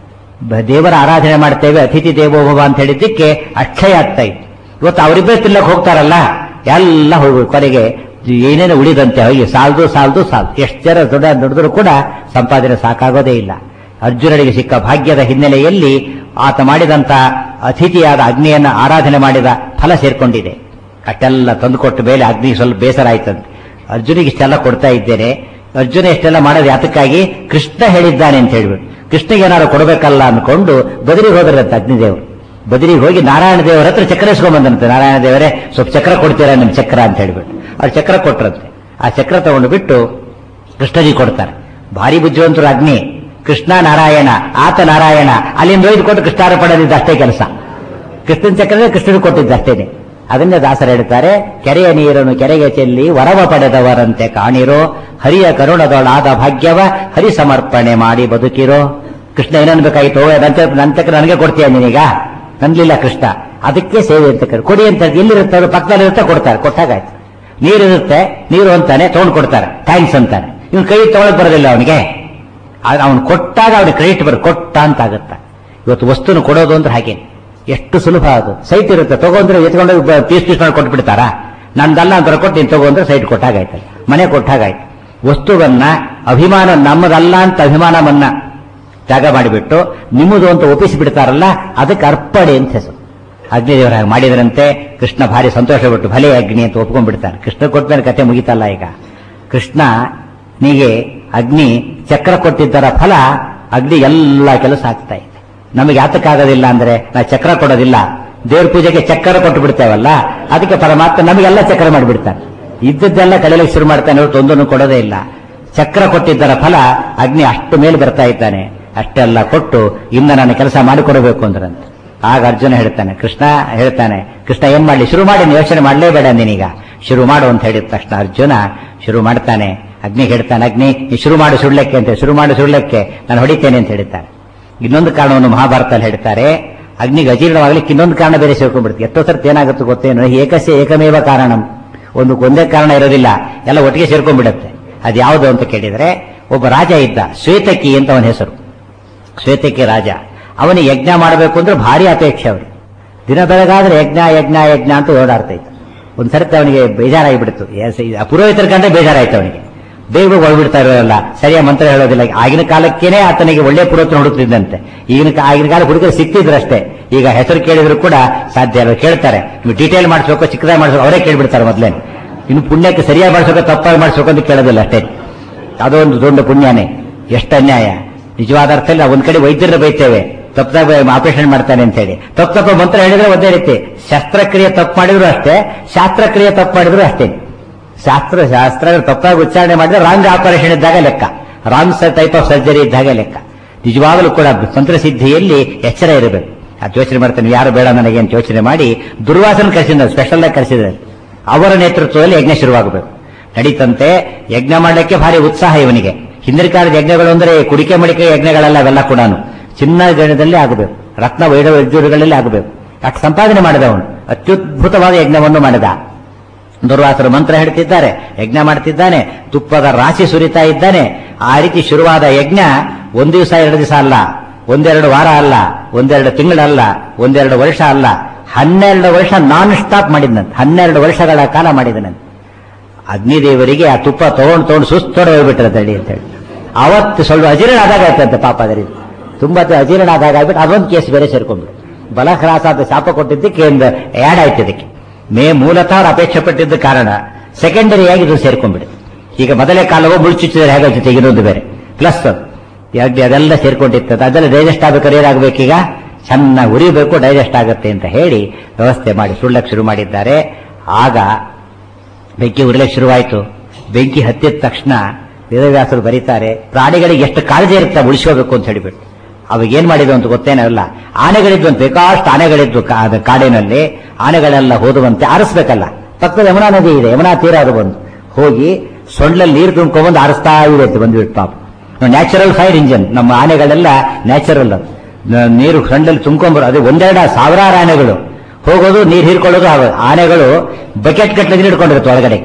ಬ- ದೇವರ ಆರಾಧನೆ ಮಾಡ್ತೇವೆ ಅತಿಥಿ ದೇವೋಭವ ಅಂತ ಹೇಳಿದ್ದಕ್ಕೆ ಅಕ್ಷಯ ಆಗ್ತಾ ಇತ್ತು ಇವತ್ತು ಅವರಿಬ್ಬರೇ ತಿನ್ನಕ್ ಹೋಗ್ತಾರಲ್ಲ ಎಲ್ಲ ಹೋಗಿ ಕೊನೆಗೆ ಏನೇನು ಉಳಿದಂತೆ ಹೋಗಿ ಸಾಲದು ಸಾಲದು ಸಾಲದು ಎಷ್ಟು ಜನ ದೊಡ್ಡ ದುಡಿದ್ರು ಕೂಡ ಸಂಪಾದನೆ ಸಾಕಾಗೋದೇ ಇಲ್ಲ ಅರ್ಜುನನಿಗೆ ಸಿಕ್ಕ ಭಾಗ್ಯದ ಹಿನ್ನೆಲೆಯಲ್ಲಿ ಆತ ಮಾಡಿದಂತ ಅತಿಥಿಯಾದ ಅಗ್ನಿಯನ್ನ ಆರಾಧನೆ ಮಾಡಿದ ಫಲ ಸೇರ್ಕೊಂಡಿದೆ ಅಷ್ಟೆಲ್ಲ ತಂದುಕೊಟ್ಟ ಮೇಲೆ ಅಗ್ನಿ ಸ್ವಲ್ಪ ಬೇಸರ ಆಯ್ತಂತೆ ಅರ್ಜುನಿಗೆ ಇಷ್ಟೆಲ್ಲ ಕೊಡ್ತಾ ಇದ್ದೇನೆ ಅರ್ಜುನ ಇಷ್ಟೆಲ್ಲ ಮಾಡೋದು ಯಾತಕ್ಕಾಗಿ ಕೃಷ್ಣ ಹೇಳಿದ್ದಾನೆ ಅಂತ ಹೇಳ್ಬಿಟ್ಟು ಕೃಷ್ಣಗೆ ಏನಾದ್ರು ಕೊಡಬೇಕಲ್ಲ ಅನ್ಕೊಂಡು ಬದರಿಗೆ ಹೋದ್ರಂತೆ ಅಗ್ನಿದೇವರು ಬದರಿಗೆ ಹೋಗಿ ನಾರಾಯಣ ದೇವರ ಹತ್ರ ಚಕ್ರ ಇಸ್ಕೊಂಡ್ಬಂದಂತೆ ನಾರಾಯಣ ದೇವರೇ ಸ್ವಲ್ಪ ಚಕ್ರ ಕೊಡ್ತೀರಾ ನಿಮ್ ಚಕ್ರ ಅಂತ ಹೇಳ್ಬಿಟ್ಟು ಅವ್ರು ಚಕ್ರ ಕೊಟ್ರಂತೆ ಆ ಚಕ್ರ ತಗೊಂಡು ಬಿಟ್ಟು ಕೃಷ್ಣನಿಗೆ ಕೊಡ್ತಾರೆ ಭಾರಿ ಬುದ್ಧಿವಂತರು ಅಗ್ನಿ ಕೃಷ್ಣ ನಾರಾಯಣ ಆತ ನಾರಾಯಣ ಅಲ್ಲಿಂದ ಒಯ್ದು ಕೊಟ್ಟು ಕೃಷ್ಣಾರ್ಪಣದಿದ್ದ ಅಷ್ಟೇ ಕೆಲಸ ಕೃಷ್ಣನ ಚಕ್ರವೇ ಕೃಷ್ಣನಿಗೆ ಕೊಟ್ಟಿದ್ದು ಅಷ್ಟೇನೆ ಅದನ್ನ ದಾಸರು ಹೇಳ್ತಾರೆ ಕೆರೆಯ ನೀರನ್ನು ಕೆರೆಗೆ ಚೆಲ್ಲಿ ವರವ ಪಡೆದವರಂತೆ ಕಾಣಿರೋ ಹರಿಯ ಕರುಣದೊಳಾದ ಭಾಗ್ಯವ ಹರಿ ಸಮರ್ಪಣೆ ಮಾಡಿ ಬದುಕಿರೋ ಕೃಷ್ಣ ಏನನ್ಬೇಕಾಗಿತ್ತು ನಂತ ನಂತಕ್ಕೆ ನನಗೆ ಕೊಡ್ತೀಯ ನೀನೀಗ ನನ್ಲಿಲ್ಲ ಕೃಷ್ಣ ಅದಕ್ಕೆ ಸೇವೆ ಅಂತ ಕರೆ ಕೊಡಿ ಅಂತ ಎಲ್ಲಿರುತ್ತೆ ಅದು ಪಕ್ಕದಲ್ಲಿರುತ್ತೆ ಕೊಡ್ತಾರೆ ಕೊಟ್ಟಾಗಾಯ್ತು ನೀರಿರುತ್ತೆ ನೀರು ಅಂತಾನೆ ತಗೊಂಡು ಕೊಡ್ತಾರೆ ಥ್ಯಾಂಕ್ಸ್ ಅಂತಾನೆ ಇವ್ನು ಕೈ ತಗೊಳಕ್ ಬರೋದಿಲ್ಲ ಅವನಿಗೆ ಅವನು ಕೊಟ್ಟಾಗ ಅವನಿಗೆ ಕ್ರೆಡಿಟ್ ಬರ್ ಕೊಟ್ಟ ಅಂತ ಆಗುತ್ತೆ ಇವತ್ತು ವಸ್ತುನ ಕೊಡೋದು ಅಂದ್ರೆ ಹಾಗೆ ಎಷ್ಟು ಸುಲಭ ಅದು ಸೈಟ್ ಇರುತ್ತೆ ತಗೊಂಡ್ರೆ ಎತ್ಕೊಂಡು ಪೀಸ್ ಪೀಸ್ ಮಾಡಿ ಕೊಟ್ಟು ಬಿಡ್ತಾರಾ ನಂದಲ್ಲ ಅಂತ ಕೊಟ್ಟು ನೀನು ತಗೊಂಡ್ರೆ ಸೈಟ್ ಕೊಟ್ಟಾಗಾಯ್ತಲ್ಲ ಮನೆ ಕೊಟ್ಟಾಗಾಯ್ತು ವಸ್ತುವನ್ನ ಅಭಿಮಾನ ನಮ್ಮದಲ್ಲ ಅಂತ ಅಭಿಮಾನವನ್ನ ತ್ಯಾಗ ಮಾಡಿಬಿಟ್ಟು ನಿಮ್ಮದು ಅಂತ ಒಪ್ಪಿಸಿ ಬಿಡ್ತಾರಲ್ಲ ಅದಕ್ಕೆ ಅರ್ಪಣೆ ಅಂತ ಹೆಸರು ಅಗ್ನಿದೇವರ ಹಾಗೆ ಮಾಡಿದರಂತೆ ಕೃಷ್ಣ ಭಾರಿ ಸಂತೋಷಪಟ್ಟು ಭಲೆ ಅಗ್ನಿ ಅಂತ ಒಪ್ಕೊಂಡ್ಬಿಡ್ತಾನೆ ಕೃಷ್ಣ ಕೊಟ್ಟ ಮೇಲೆ ಕತೆ ಮುಗಿತಲ್ಲ ಈಗ ಕೃಷ್ಣ ನೀಗೆ ಅಗ್ನಿ ಚಕ್ರ ಕೊಟ್ಟಿದ್ದರ ಫಲ ಅಗ್ನಿ ಎಲ್ಲ ಕೆಲಸ ಆಗ್ತಾ ಇದೆ ನಮಗೆ ಯಾತಕ್ಕಾಗೋದಿಲ್ಲ ಅಂದ್ರೆ ನಾವು ಚಕ್ರ ಕೊಡೋದಿಲ್ಲ ದೇವ್ರ ಪೂಜೆಗೆ ಚಕ್ರ ಕೊಟ್ಟು ಬಿಡ್ತೇವಲ್ಲ ಅದಕ್ಕೆ ಪರಮಾತ್ಮ ನಮಗೆಲ್ಲ ಚಕ್ರ ಮಾಡಿಬಿಡ್ತಾನೆ ಇದ್ದದ್ದೆಲ್ಲ ಕಳೆಯಲಿಕ್ಕೆ ಶುರು ಮಾಡ್ತಾನೆ ಹೊರತು ಒಂದನ್ನು ಕೊಡೋದೇ ಇಲ್ಲ ಚಕ್ರ ಕೊಟ್ಟಿದ್ದರ ಫಲ ಅಗ್ನಿ ಅಷ್ಟು ಮೇಲೆ ಬರ್ತಾ ಇದ್ದಾನೆ ಅಷ್ಟೆಲ್ಲ ಕೊಟ್ಟು ಇನ್ನು ನಾನು ಕೆಲಸ ಮಾಡಿಕೊಡಬೇಕು ಅಂದ್ರಂತೆ ಆಗ ಅರ್ಜುನ ಹೇಳ್ತಾನೆ ಕೃಷ್ಣ ಹೇಳ್ತಾನೆ ಕೃಷ್ಣ ಏನ್ ಮಾಡ್ಲಿ ಶುರು ಮಾಡಿ ನೀನ್ ಯೋಚನೆ ಮಾಡ್ಲೇಬೇಡ ನೀನೀಗ ಶುರು ಮಾಡು ಅಂತ ಹೇಳಿದ ತಕ್ಷಣ ಅರ್ಜುನ ಶುರು ಮಾಡ್ತಾನೆ ಅಗ್ನಿ ಹೇಳ್ತಾನೆ ಅಗ್ನಿ ನೀ ಶುರು ಮಾಡು ಸುಳ್ಳೆಕ್ಕೆ ಅಂತ ಶುರು ಮಾಡು ಸುಳ್ಳೆಕ್ಕೆ ನಾನು ಹೊಡಿತೇನೆ ಅಂತ ಹೇಳ್ತಾನೆ ಇನ್ನೊಂದು ಕಾರಣವನ್ನು ಮಹಾಭಾರತದಲ್ಲಿ ಹೇಳ್ತಾರೆ ಅಗ್ನಿಗೆ ಅಜೀರ್ಣವಾಗ್ಲಿಕ್ಕೆ ಇನ್ನೊಂದು ಕಾರಣ ಬೇರೆ ಸೇರ್ಕೊಂಡ್ಬಿಡುತ್ತೆ ಎಷ್ಟೋ ಸರ್ತಿ ಏನಾಗುತ್ತೆ ಗೊತ್ತೇನು ಏಕಸ್ಯ ಏಕಮೇವ ಕಾರಣಂ ಒಂದು ಒಂದೇ ಕಾರಣ ಇರೋದಿಲ್ಲ ಎಲ್ಲ ಒಟ್ಟಿಗೆ ಸೇರ್ಕೊಂಡ್ಬಿಡುತ್ತೆ ಅದು ಯಾವುದು ಅಂತ ಕೇಳಿದ್ರೆ ಒಬ್ಬ ರಾಜ ಇದ್ದ ಶ್ವೇತಕಿ ಅಂತ ಅವನ ಹೆಸರು ಶ್ವೇತಕಿ ರಾಜ ಅವನಿಗೆ ಯಜ್ಞ ಮಾಡಬೇಕು ಅಂದ್ರೆ ಭಾರಿ ಅಪೇಕ್ಷೆ ಅವನಿಗೆ ದಿನ ಬೆಳಗಾದ್ರೆ ಯಜ್ಞ ಯಜ್ಞ ಯಜ್ಞ ಅಂತ ಓಡಾಡ್ತಾ ಇತ್ತು ಒಂದ್ ಸರ್ತಿ ಅವನಿಗೆ ಬೇಜಾರಾಗಿಬಿಡ್ತು ಎಸ್- ಇದು ಪುರೋಹಿತರ ಕಂಡ್ರೆ ಬೇಜಾರಾಯ್ತು ಅವನಿಗೆ ಬೇಗ ಬೇಗ ಹೊಳ್ಬಿಡ್ತಾ ಇರೋಲ್ಲ ಸರಿಯಾಗಿ ಮಂತ್ರ ಹೇಳೋದಿಲ್ಲ ಆಗಿನ ಕಾಲಕ್ಕೇನೆ ಆತನಿಗೆ ಒಳ್ಳೆ ಪುರೋಹಿತನ ಹುಡುಕ್ತಿದ್ದಂತೆ ಈಗಿನ ಕಾ- ಆಗಿನ ಕಾಲ ಹುಡುಗರು ಸಿಕ್ತಿದ್ರಷ್ಟೇ ಈಗ ಹೆಸರು ಕೇಳಿದ್ರು ಕೂಡ ಸಾಧ್ಯ ಅಲ್ಲ ಕೇಳ್ತಾರೆ ನೀವು ಡೀಟೇಲ್ ಮಾಡಿಸ್ಬೇಕು ಚಿಕ್ಕದಾಗಿ ಮಾಡಿಸ್ಬೇಕು ಅವರೇ ಕೇಳ್ಬಿಡ್ತಾರೆ ಮೊದಲೇ ಇನ್ನು ಪುಣ್ಯಕ್ಕೆ ಸರಿಯಾಗಿ ಮಾಡಿಸ್ಬೇಕು ತಪ್ಪಾಗಿ ಮಾಡಿಸ್ಬೇಕು ಅಂತ ಕೇಳೋದಿಲ್ಲ ಅಷ್ಟೇ ಅದೊಂದು ದೊಡ್ಡ ಪುಣ್ಯನೇ ಎಷ್ಟು ಅನ್ಯಾಯ ನಿಜವಾದ ಅರ್ಥದಲ್ಲಿ ನಾವು ಒಂದ್ ಕಡೆ ವೈದ್ಯರ ಬೈತೇವೆ ತಪ್ಪಾಗಿ ಆಪರೇಷನ್ ಮಾಡ್ತಾನೆ ಅಂತ ಹೇಳಿ ತಪ್ಪು ತಪ್ಪು ಮಂತ್ರ ಹೇಳಿದ್ರೆ ಒಂದೇ ರೀತಿ ಶಸ್ತ್ರಕ್ರಿಯೆ ತಪ್ಪು ಮಾಡಿದ್ರು ಅಷ್ಟೇ ಶಾಸ್ತ್ರಕ್ರಿಯೆ ತಪ್ಪು ಮಾಡಿದ್ರು ಅಷ್ಟೇ ಶಾಸ್ತ್ರ ಶಾಸ್ತ್ರ ತಪ್ಪಾಗಿ ಉಚ್ಚಾರಣೆ ಮಾಡಿದ್ರೆ ರಾಂಗ್ ಆಪರೇಷನ್ ಇದ್ದಾಗ ಲೆಕ್ಕ ರಾಂಗ್ ಟೈಪ್ ಆಫ್ ಸರ್ಜರಿ ಇದ್ದಾಗ ಲೆಕ್ಕ ನಿಜವಾಗಲೂ ಕೂಡ ತಂತ್ರಸಿದ್ಧಿಯಲ್ಲಿ ಎಚ್ಚರ ಇರಬೇಕು ಅದು ಯೋಚನೆ ಮಾಡ್ತಾನೆ ಯಾರು ಬೇಡ ನನಗೆ ಅಂತ ಯೋಚನೆ ಮಾಡಿ ದುರ್ವಾಸನ ಕರೆಸಿದ ಸ್ಪೆಷಲ್ ಆಗಿ ಕರೆಸಿದ್ದಾರೆ ಅವರ ನೇತೃತ್ವದಲ್ಲಿ ಯಜ್ಞ ಶುರುವಾಗಬೇಕು ನಡೀತಂತೆ ಯಜ್ಞ ಮಾಡಲಿಕ್ಕೆ ಭಾರಿ ಉತ್ಸಾಹ ಇವನಿಗೆ ಹಿಂದಿನ ಕಾಲದ ಯಜ್ಞಗಳು ಅಂದ್ರೆ ಕುಡಿಕೆ ಮಡಿಕೆ ಯಜ್ಞಗಳೆಲ್ಲ ಅವೆಲ್ಲ ಕೂಡ ಚಿನ್ನ ಗಣದಲ್ಲಿ ಆಗಬೇಕು ರತ್ನ ವೈಢ ವೈದ್ಯುರುಗಳಲ್ಲಿ ಆಗಬೇಕು ಅಷ್ಟು ಸಂಪಾದನೆ ಮಾಡಿದ ಅವನು ಅತ್ಯದ್ಭುತವಾದ ಯಜ್ಞವನ್ನು ಮಾಡಿದ ದುರ್ವಾಸರು ಮಂತ್ರ ಹೇಳ್ತಿದ್ದಾರೆ ಯಜ್ಞ ಮಾಡ್ತಿದ್ದಾನೆ ತುಪ್ಪದ ರಾಶಿ ಸುರಿತಾ ಇದ್ದಾನೆ ಆ ರೀತಿ ಶುರುವಾದ ಯಜ್ಞ ಒಂದ್ ದಿವಸ ಎರಡು ದಿವಸ ಅಲ್ಲ ಒಂದೆರಡು ವಾರ ಅಲ್ಲ ಒಂದೆರಡು ತಿಂಗಳಲ್ಲ ಒಂದೆರಡು ವರ್ಷ ಅಲ್ಲ ಹನ್ನೆರಡು ವರ್ಷ ನಾನ್ ಸ್ಟಾಪ್ ಮಾಡಿದ್ನಂತೆ ಹನ್ನೆರಡು ವರ್ಷಗಳ ಕಾಲ ಮಾಡಿದನಂತೆ ಅಗ್ನಿದೇವರಿಗೆ ಆ ತುಪ್ಪ ತಗೊಂಡು ತಗೊಂಡು ಸುಸ್ತೊಡೆ ಹೋಗ್ಬಿಟ್ರೆ ತಡಿ ಅಂತ ಹೇಳಿ ಅವತ್ತು ಸ್ವಲ್ಪ ಅಜೀರ್ಣ ಆದಾಗ ಆಯ್ತಂತೆ ಪಾಪ ಅದರಿಂದ ತುಂಬಾ ಅಜೀರ್ಣ ಆದಾಗ ಆಗ್ಬಿಟ್ಟು ಅದೊಂದು ಕೇಸ್ ಬೇರೆ ಸೇರ್ಕೊಂಡ್ಬಿಡು ಬಲಹ್ರಾಸ ಅಂತ ಶಾಪ ಕೊಟ್ಟಿದ್ದಕ್ಕೆ ಒಂದು ಆ್ಯಡ್ ಆಯ್ತು ಇದಕ್ಕೆ ಮೇ ಮೂಲತಃ ಅವ್ರು ಅಪೇಕ್ಷೆ ಪಟ್ಟಿದ್ದ ಕಾರಣ ಸೆಕೆಂಡರಿ ಆಗಿ ಇದು ಸೇರ್ಕೊಂಡ್ಬಿಡು ಈಗ ಮೊದಲೇ ಕಾಲವೋ ಮುಳ್ಚುಚ್ಚಿದ್ರೆ ಹೇಗೋ ಜೊತೆಗೆ ಇನ್ನೊಂದು ಬೇರೆ ಪ್ಲಸ್ ಯಾಕೆ ಅದೆಲ್ಲ ಸೇರ್ಕೊಂಡಿರ್ತದೆ ಅದೆಲ್ಲ ಡೈಜೆಸ್ಟ್ ಆಗಬೇಕಾದ್ರೆ ಏನಾಗಬೇಕೀಗ ಚೆನ್ನಾಗಿ ಉರಿಬೇಕು ಡೈಜೆಸ್ಟ್ ಆಗುತ್ತೆ ಅಂತ ಹೇಳಿ ವ್ಯವಸ್ಥೆ ಮಾಡಿ ಸುಳ್ಳಕ್ಕೆ ಶುರು ಮಾಡಿದ್ದಾರೆ ಆಗ ಬೆಂಕಿ ಉರಿಲಿಕ್ಕೆ ಶುರುವಾಯಿತು ಬೆಂಕಿ ಹತ್ತಿದ ತಕ್ಷಣ ವೇದವ್ಯಾಸರು ಬರೀತಾರೆ ಪ್ರಾಣಿಗಳಿಗೆ ಎಷ್ಟು ಕಾಳಜಿ ಇರುತ್ತೆ ಉಳಿಸ್ಕೋಬೇಕು ಅಂತ ಹೇಳಿಬಿಟ್ಟು ಅವಾಗ ಏನ್ ಮಾಡಿದ್ವು ಅಂತ ಗೊತ್ತೇನಲ್ಲ ಆನೆಗಳಿದ್ವು ಅಂತ ಬೇಕಾಷ್ಟು ಆನೆಗಳಿದ್ವು ಕಾ- ಅದು ಕಾಡಿನಲ್ಲಿ ಆನೆಗಳೆಲ್ಲ ಹೋದುವಂತೆ ಆರಿಸ್ಬೇಕಲ್ಲ ಪಕ್ಕದ ಯಮುನಾ ನದಿ ಇದೆ ಯಮುನಾ ತೀರ ಅದು ಬಂದು ಹೋಗಿ ಸೊಂಡ್ಲಲ್ಲಿ ನೀರು ತುಂಬ್ಕೊಂಡ್ಬಂದು ಆರಿಸ್ತಾ ಇರುತ್ತೆ ಬಂದ್ಬಿಟ್ಟು ಪಾಪ ನ್ಯಾಚುರಲ್ ಫೈರ್ ಇಂಜಿನ್ ನಮ್ಮ ಆನೆಗಳೆಲ್ಲ ನ್ಯಾಚುರಲ್ ಅದು ನ- ನೀರು ಸೊಂಡಲ್ಲಿ ತುಂಬ್ಕೊಂಡ್ಬರೋ ಅದು ಒಂದೆರಡ ಸಾವಿರಾರು ಆನೆಗಳು ಹೋಗೋದು ನೀರು ಹೀರ್ಕೊಳ್ಳೋದು ಅವು. ಆನೆಗಳು ಬಕೆಟ್ ಕಟ್ಲೆ ನೀರು ಹಿಡ್ಕೊಂಡಿರುತ್ತೆ ಒಳಗಡೆ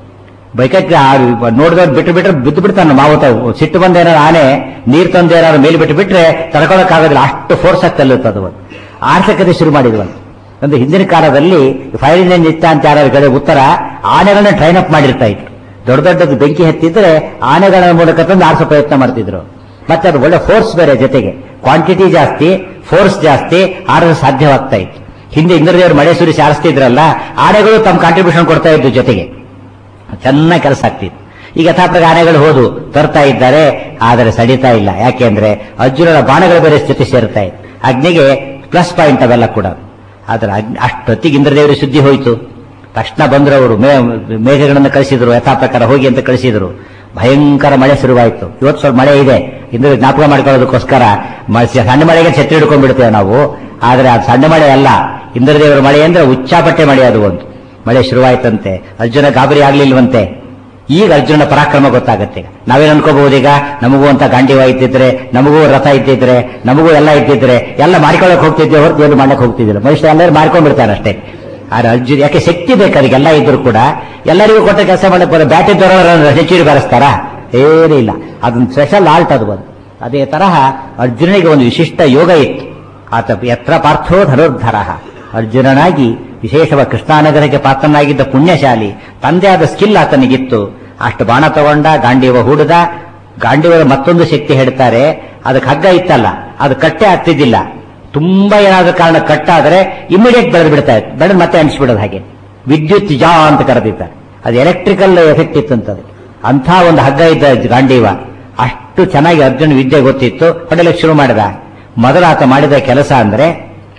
ಬಕೆಟ್ ನೋಡಿದವ್ರು ಬಿಟ್ಟು ಬಿಟ್ರೆ ಬಿದ್ದು ಬಿಡ್ತಾನೆ ಮಾವುತ ಸಿಟ್ಟು ಬಂದ ಏನಾದ್ರು ಆನೆ ನೀರು ತಂದು ಏನಾದ್ರು ಮೇಲೆ ಬಿಟ್ಟು ಬಿಟ್ರೆ ತಡ್ಕೊಳಕ್ಕಾಗೋದಿಲ್ಲ ಅಷ್ಟು ಫೋರ್ಸ್ ಆಗಿ ತಲ್ಲುತ್ತೆ ಅದು ಒಂದು ಆರ್ಥಿಕತೆ ಶುರು ಮಾಡಿದ್ವಲ್ಲ ಒಂದು ಹಿಂದಿನ ಕಾಲದಲ್ಲಿ ಫೈರ್ ಇಂಜಿನ್ ಇತ್ತ ಅಂತ ಯಾರು ಕಡೆ ಉತ್ತರ ಆನೆಗಳನ್ನ ಟ್ರೈನ್ ಅಪ್ ಮಾಡಿರ್ತಾ ಇದ್ರು ದೊಡ್ಡ ದೊಡ್ಡದು ಬೆಂಕಿ ಹತ್ತಿದ್ರೆ ಆನೆಗಳ ಮೂಲಕ ತಂದು ಆರಿಸೋ ಪ್ರಯತ್ನ ಮಾಡ್ತಿದ್ರು ಮತ್ತೆ ಅದು ಒಳ್ಳೆ ಫೋರ್ಸ್ ಬೇರೆ ಜೊತೆಗೆ ಕ್ವಾಂಟಿಟಿ ಜಾಸ್ತಿ ಫೋರ್ಸ್ ಜಾಸ್ತಿ ಆಡಲು ಸಾಧ್ಯವಾಗ್ತಾ ಇತ್ತು ಹಿಂದೆ ಇಂದ್ರದೇವರು ಮಳೆ ಸುರಿಸಿ ಆರಿಸ್ತಿದ್ರಲ್ಲ ಆನೆಗಳು ತಮ್ಮ ಕಾಂಟ್ರಿಬ್ಯೂಷನ್ ಕೊಡ್ತಾ ಇದ್ದು ಜೊತೆಗೆ ಚೆನ್ನಾಗಿ ಕೆಲಸ ಆಗ್ತಿತ್ತು ಈಗ ಯಥಾಪ್ರಕಾರ ಆನೆಗಳು ಹೋದು ತರ್ತಾ ಇದ್ದಾರೆ ಆದರೆ ಸಡಿತಾ ಇಲ್ಲ ಯಾಕೆಂದ್ರೆ ಅರ್ಜುನನ ಬಾಣಗಳ ಬೇರೆ ಸ್ಥಿತಿ ಸೇರ್ತಾ ಇತ್ತು ಅಗ್ನಿಗೆ ಪ್ಲಸ್ ಪಾಯಿಂಟ್ ಅವೆಲ್ಲ ಕೂಡ ಆದ್ರೆ ಅಗ್ನಿ ಅಷ್ಟೊತ್ತಿಗೆ ಇಂದ್ರದೇವರಿಗೆ ಸುದ್ದಿ ಹೋಯಿತು ತಕ್ಷಣ ಬಂದ್ರು ಅವರು ಮೇ ಮೇಘಗಳನ್ನು ಕಳಿಸಿದ್ರು ಯಥಾಪ್ರಕಾರ ಹೋಗಿ ಅಂತ ಕಳಿಸಿದ್ರು ಭಯಂಕರ ಮಳೆ ಶುರುವಾಯಿತು ಇವತ್ತು ಸ್ವಲ್ಪ ಮಳೆ ಇದೆ ಇಂದ್ರ ಜ್ಞಾಪಕ ಮಾಡ್ಕೊಳ್ಳೋದಕ್ಕೋಸ್ಕರ ಮ- ಸಣ್ಣ ಮಳೆಗೆ ಛತ್ರಿ ಹಿಡ್ಕೊಂಡ್ಬಿಡ್ತೇವೆ ನಾವು ಆದ್ರೆ ಅದು ಸಣ್ಣ ಮಳೆ ಅಲ್ಲ ಇಂದ್ರದೇವರ ಮಳೆ ಅಂದ್ರೆ ಉಚ್ಚಾಪಟ್ಟೆ ಮಳೆ ಅದು ಒಂದು ಮಳೆ ಶುರುವಾಯ್ತಂತೆ ಅರ್ಜುನ ಗಾಬರಿ ಆಗ್ಲಿಲ್ವಂತೆ ಈಗ ಅರ್ಜುನ ಪರಾಕ್ರಮ ಗೊತ್ತಾಗತ್ತೆ ಈಗ. ನಾವೇನ್ ಅನ್ಕೋಬಹುದು ಈಗ ನಮಗೂ ಅಂತ ಗಾಂಡಿವ ಇದ್ದಿದ್ರೆ ನಮಗೂ ರಥ ಇದ್ದಿದ್ರೆ ನಮಗೂ ಎಲ್ಲ ಇದ್ದಿದ್ರೆ ಎಲ್ಲ ಮಾಡ್ಕೊಳಕ್ ಹೋಗ್ತಿದ್ದೆ ಹೊರತು ಏನು ಮಾಡಕ್ ಹೋಗ್ತಿದ್ದಿಲ್ಲ ಮನುಷ್ಯ ಎಲ್ಲರೂ ಮಾಡ್ಕೊಂಡ್ಬಿಡ್ತಾನೆ ಅಷ್ಟೇ ಆದ್ರೆ ಅರ್ಜುನ್ ಯಾಕೆ ಶಕ್ತಿ ಬೇಕು ಅದಕ್ಕೆಲ್ಲ ಇದ್ರು ಕೂಡ ಎಲ್ಲರಿಗೂ ಕೊಟ್ಟ ಕೆಲಸ ಮಾಡಕ್ ಬರೋ ಬ್ಯಾಟಿ ದೊರ ಹೆಚ್ಚುರಿ ಬರೆಸ್ತಾರಾ ಏನೂ ಇಲ್ಲ ಅದೊಂದು ಸ್ಪೆಷಲ್ ಆಲ್ಟ್ ಅದು ಒಂದು ಅದೇ ತರಹ ಅರ್ಜುನನಿಗೆ ಒಂದು ವಿಶಿಷ್ಟ ಯೋಗ ಇತ್ತು ಆತ ಎತ್ರ ಪಾರ್ಥೋ ಧನುರ್ಧರ ಅರ್ಜುನನಾಗಿ ವಿಶೇಷವಾಗಿ ಕೃಷ್ಣಾನಗರಕ್ಕೆ ಪಾತ್ರನಾಗಿದ್ದ ಪುಣ್ಯಶಾಲಿ ತಂದೆ ಆದ ಸ್ಕಿಲ್ ಆತನಿಗಿತ್ತು ಅಷ್ಟು ಬಾಣ ತಗೊಂಡ ಗಾಂಡೀವ ಹೂಡದ ಗಾಂಡೀವದ ಮತ್ತೊಂದು ಶಕ್ತಿ ಹೇಳ್ತಾರೆ ಅದಕ್ಕೆ ಹಗ್ಗ ಇತ್ತಲ್ಲ ಅದು ಕಟ್ಟೆ ಆಗ್ತಿದ್ದಿಲ್ಲ ತುಂಬಾ ಏನಾದ ಕಾರಣ ಕಟ್ಟಾದ್ರೆ ಇಮಿಡಿಯೇಟ್ ಬೆಳೆದು ಬಿಡ್ತಾ ಇತ್ತು ಬೆಳೆದು ಮತ್ತೆ ಅನಿಸ್ಬಿಡೋದು ಹಾಗೆ ವಿದ್ಯುತ್ ಜಾ ಅಂತ ಕರೆದಿದ್ದಾರೆ ಅದು ಎಲೆಕ್ಟ್ರಿಕಲ್ ಎಫೆಕ್ಟ್ ಇತ್ತಂತದು ಅಂಥ ಒಂದು ಹಗ್ಗ ಇದ್ದ ಗಾಂಡೀವ ಅಷ್ಟು ಚೆನ್ನಾಗಿ ಅರ್ಜುನ ವಿದ್ಯೆ ಗೊತ್ತಿತ್ತು ಹೊಡೆಯಲಿಕ್ಕೆ ಶುರು ಮಾಡಿದ ಮೊದಲ ಆತ ಮಾಡಿದ ಕೆಲಸ ಅಂದ್ರೆ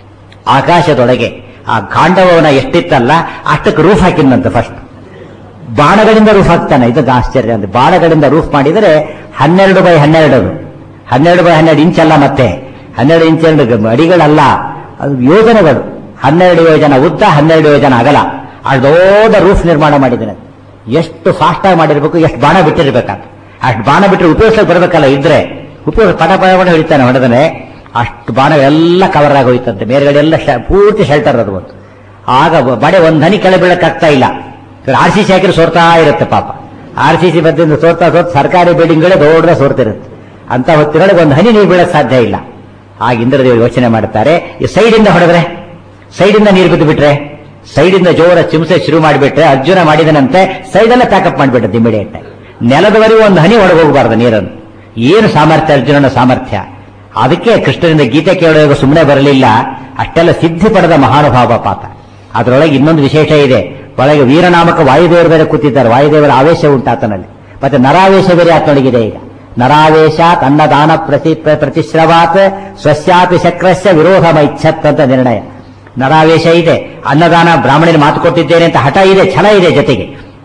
ಆಕಾಶದೊಳಗೆ ಆ ಗಾಂಡವನ ಎಷ್ಟಿತ್ತಲ್ಲ ಅಷ್ಟಕ್ಕೆ ರೂಫ್ ಹಾಕಿದ್ನಂತೆ ಫಸ್ಟ್ ಬಾಣಗಳಿಂದ ರೂಫ್ ಹಾಕ್ತಾನೆ ಇದು ಆಶ್ಚರ್ಯ ಅಂದ್ರೆ ಬಾಣಗಳಿಂದ ರೂಫ್ ಮಾಡಿದರೆ ಹನ್ನೆರಡು ಬೈ ಹನ್ನೆರಡು ಅದು. ಹನ್ನೆರಡು ಬೈ ಹನ್ನೆರಡು ಇಂಚ್ ಅಲ್ಲ ಮತ್ತೆ ಹನ್ನೆರಡು ಇಂಚ್ ಎರಡು ಅಡಿಗಳಲ್ಲ ಅದು ಯೋಜನೆಗಳು ಹನ್ನೆರಡು ಯೋಜನ ಉದ್ದ ಹನ್ನೆರಡು ಯೋಜನ ಅಗಲ ಅಷ್ಟು ದೊಡ್ಡ ರೂಫ್ ನಿರ್ಮಾಣ ಮಾಡಿದ್ದಾನೆ ಎಷ್ಟು ಫಾಸ್ಟ್ ಆಗಿ ಮಾಡಿರ್ಬೇಕು ಎಷ್ಟು ಬಾಣ ಬಿಟ್ಟಿರ್ಬೇಕಂತ ಅಷ್ಟು ಬಾಣ ಬಿಟ್ಟರೆ ಉಪಯೋಗಿಸಕ್ಕೆ ಬರಬೇಕಲ್ಲ ಇದ್ರೆ ಉಪಯೋಗ ಪಟ ಪಟ ಪಟ ಹಿಡಿತಾನೆ ಹೊಡೆದನೆ ಅಷ್ಟು ಬಾಣ ಎಲ್ಲ ಕವರ್ ಆಗಿ ಹೋಯ್ತಂತೆ ಮೇಲ್ಗಡೆ ಎಲ್ಲ ಶ- ಪೂರ್ತಿ ಶೆಲ್ಟರ್ ಅದು ಬಂತು ಆಗ ಬ- ಬಡೆ ಒಂದ್ ಹನಿ ಕೆಳ ಬೀಳಕ್ಕಾಗ್ತಾ ಇಲ್ಲ ಆರ್ ಸಿ ಸಿ ಹಾಕಿದ್ರೆ ಸೋರ್ತಾ ಇರುತ್ತೆ ಪಾಪ ಆರ್ ಸಿ ಸಿ ಬದ್ದಿಂದ ಸೋರ್ತಾ ಸೋರ್ತಾ ಸರ್ಕಾರಿ ಬಿಲ್ಡಿಂಗ್ಗಳೇ ದೊಡ್ಡ ಸೋರ್ತಿರುತ್ತೆ ಅಂತ ಹೊತ್ತಿನೊಳಗೆ ಒಂದು ಹನಿ ನೀರು ಬೀಳಕ್ ಸಾಧ್ಯ ಇಲ್ಲ ಆಗ ಇಂದ್ರದೇವರು ಯೋಚನೆ ಮಾಡ್ತಾರೆ ಈ ಸೈಡಿಂದ ಹೊಡೆದ್ರೆ ಸೈಡಿಂದ ನೀರು ಬಿದ್ದು ಬಿಟ್ರೆ ಸೈಡಿಂದ ಜೋರ ಚಿಮ್ಸೆ ಶುರು ಮಾಡಿಬಿಟ್ರೆ ಅರ್ಜುನ ಮಾಡಿದನಂತೆ ಸೈಡೆಲ್ಲ ಪ್ಯಾಕಪ್ ಮಾಡಿಬಿಟ್ಟದ್ದು ಇಮಿಡಿಯೇಟ್ ನೆಲದವರೆಗೂ ಒಂದು ಹನಿ ಒಳಗೆ ಹೋಗಬಾರ್ದು ನೀರನ್ನು ಏನು ಸಾಮರ್ಥ್ಯ ಅರ್ಜುನನ ಸಾಮರ್ಥ್ಯ ಅದಕ್ಕೆ ಕೃಷ್ಣನಿಂದ ಗೀತೆ ಕೇಳುವಾಗ ಸುಮ್ಮನೆ ಬರಲಿಲ್ಲ ಅಷ್ಟೆಲ್ಲ ಸಿದ್ಧಿ ಪಡೆದ ಮಹಾನುಭಾವ ಪಾತ ಅದರೊಳಗೆ ಇನ್ನೊಂದು ವಿಶೇಷ ಇದೆ ಒಳಗೆ ವೀರನಾಮಕ ವಾಯುದೇವರು ಬೇರೆ ಕೂತಿದ್ದಾರೆ ವಾಯುದೇವರ ಆವೇಶ ಉಂಟು ಆತನಲ್ಲಿ ಮತ್ತೆ ನರಾವೇಶ ಬೇರೆ ಆತನೊಳಗಿದೆ ಈಗ ನರಾವೇಶಾತ್ ಅನ್ನದಾನ ಪ್ರತಿ ಪ್ರ- ಪ್ರತಿಶ್ರವಾತ್ ಸ್ವಸ್ಯಾಪಿ ಶಕ್ರಸ್ಯ ವಿರೋಧ ಮೈಚ್ಛತ್ ಅಂತ ನಿರ್ಣಯ ನರಾವೇಶ ಇದೆ ಅನ್ನದಾನ ಬ್ರಾಹ್ಮಣನ ಮಾತು ಕೊಟ್ಟಿದ್ದೇನೆ ಅಂತ ಹಠ ಇದೆ ಛಲ ಇದೆ ಜೊತೆಗೆ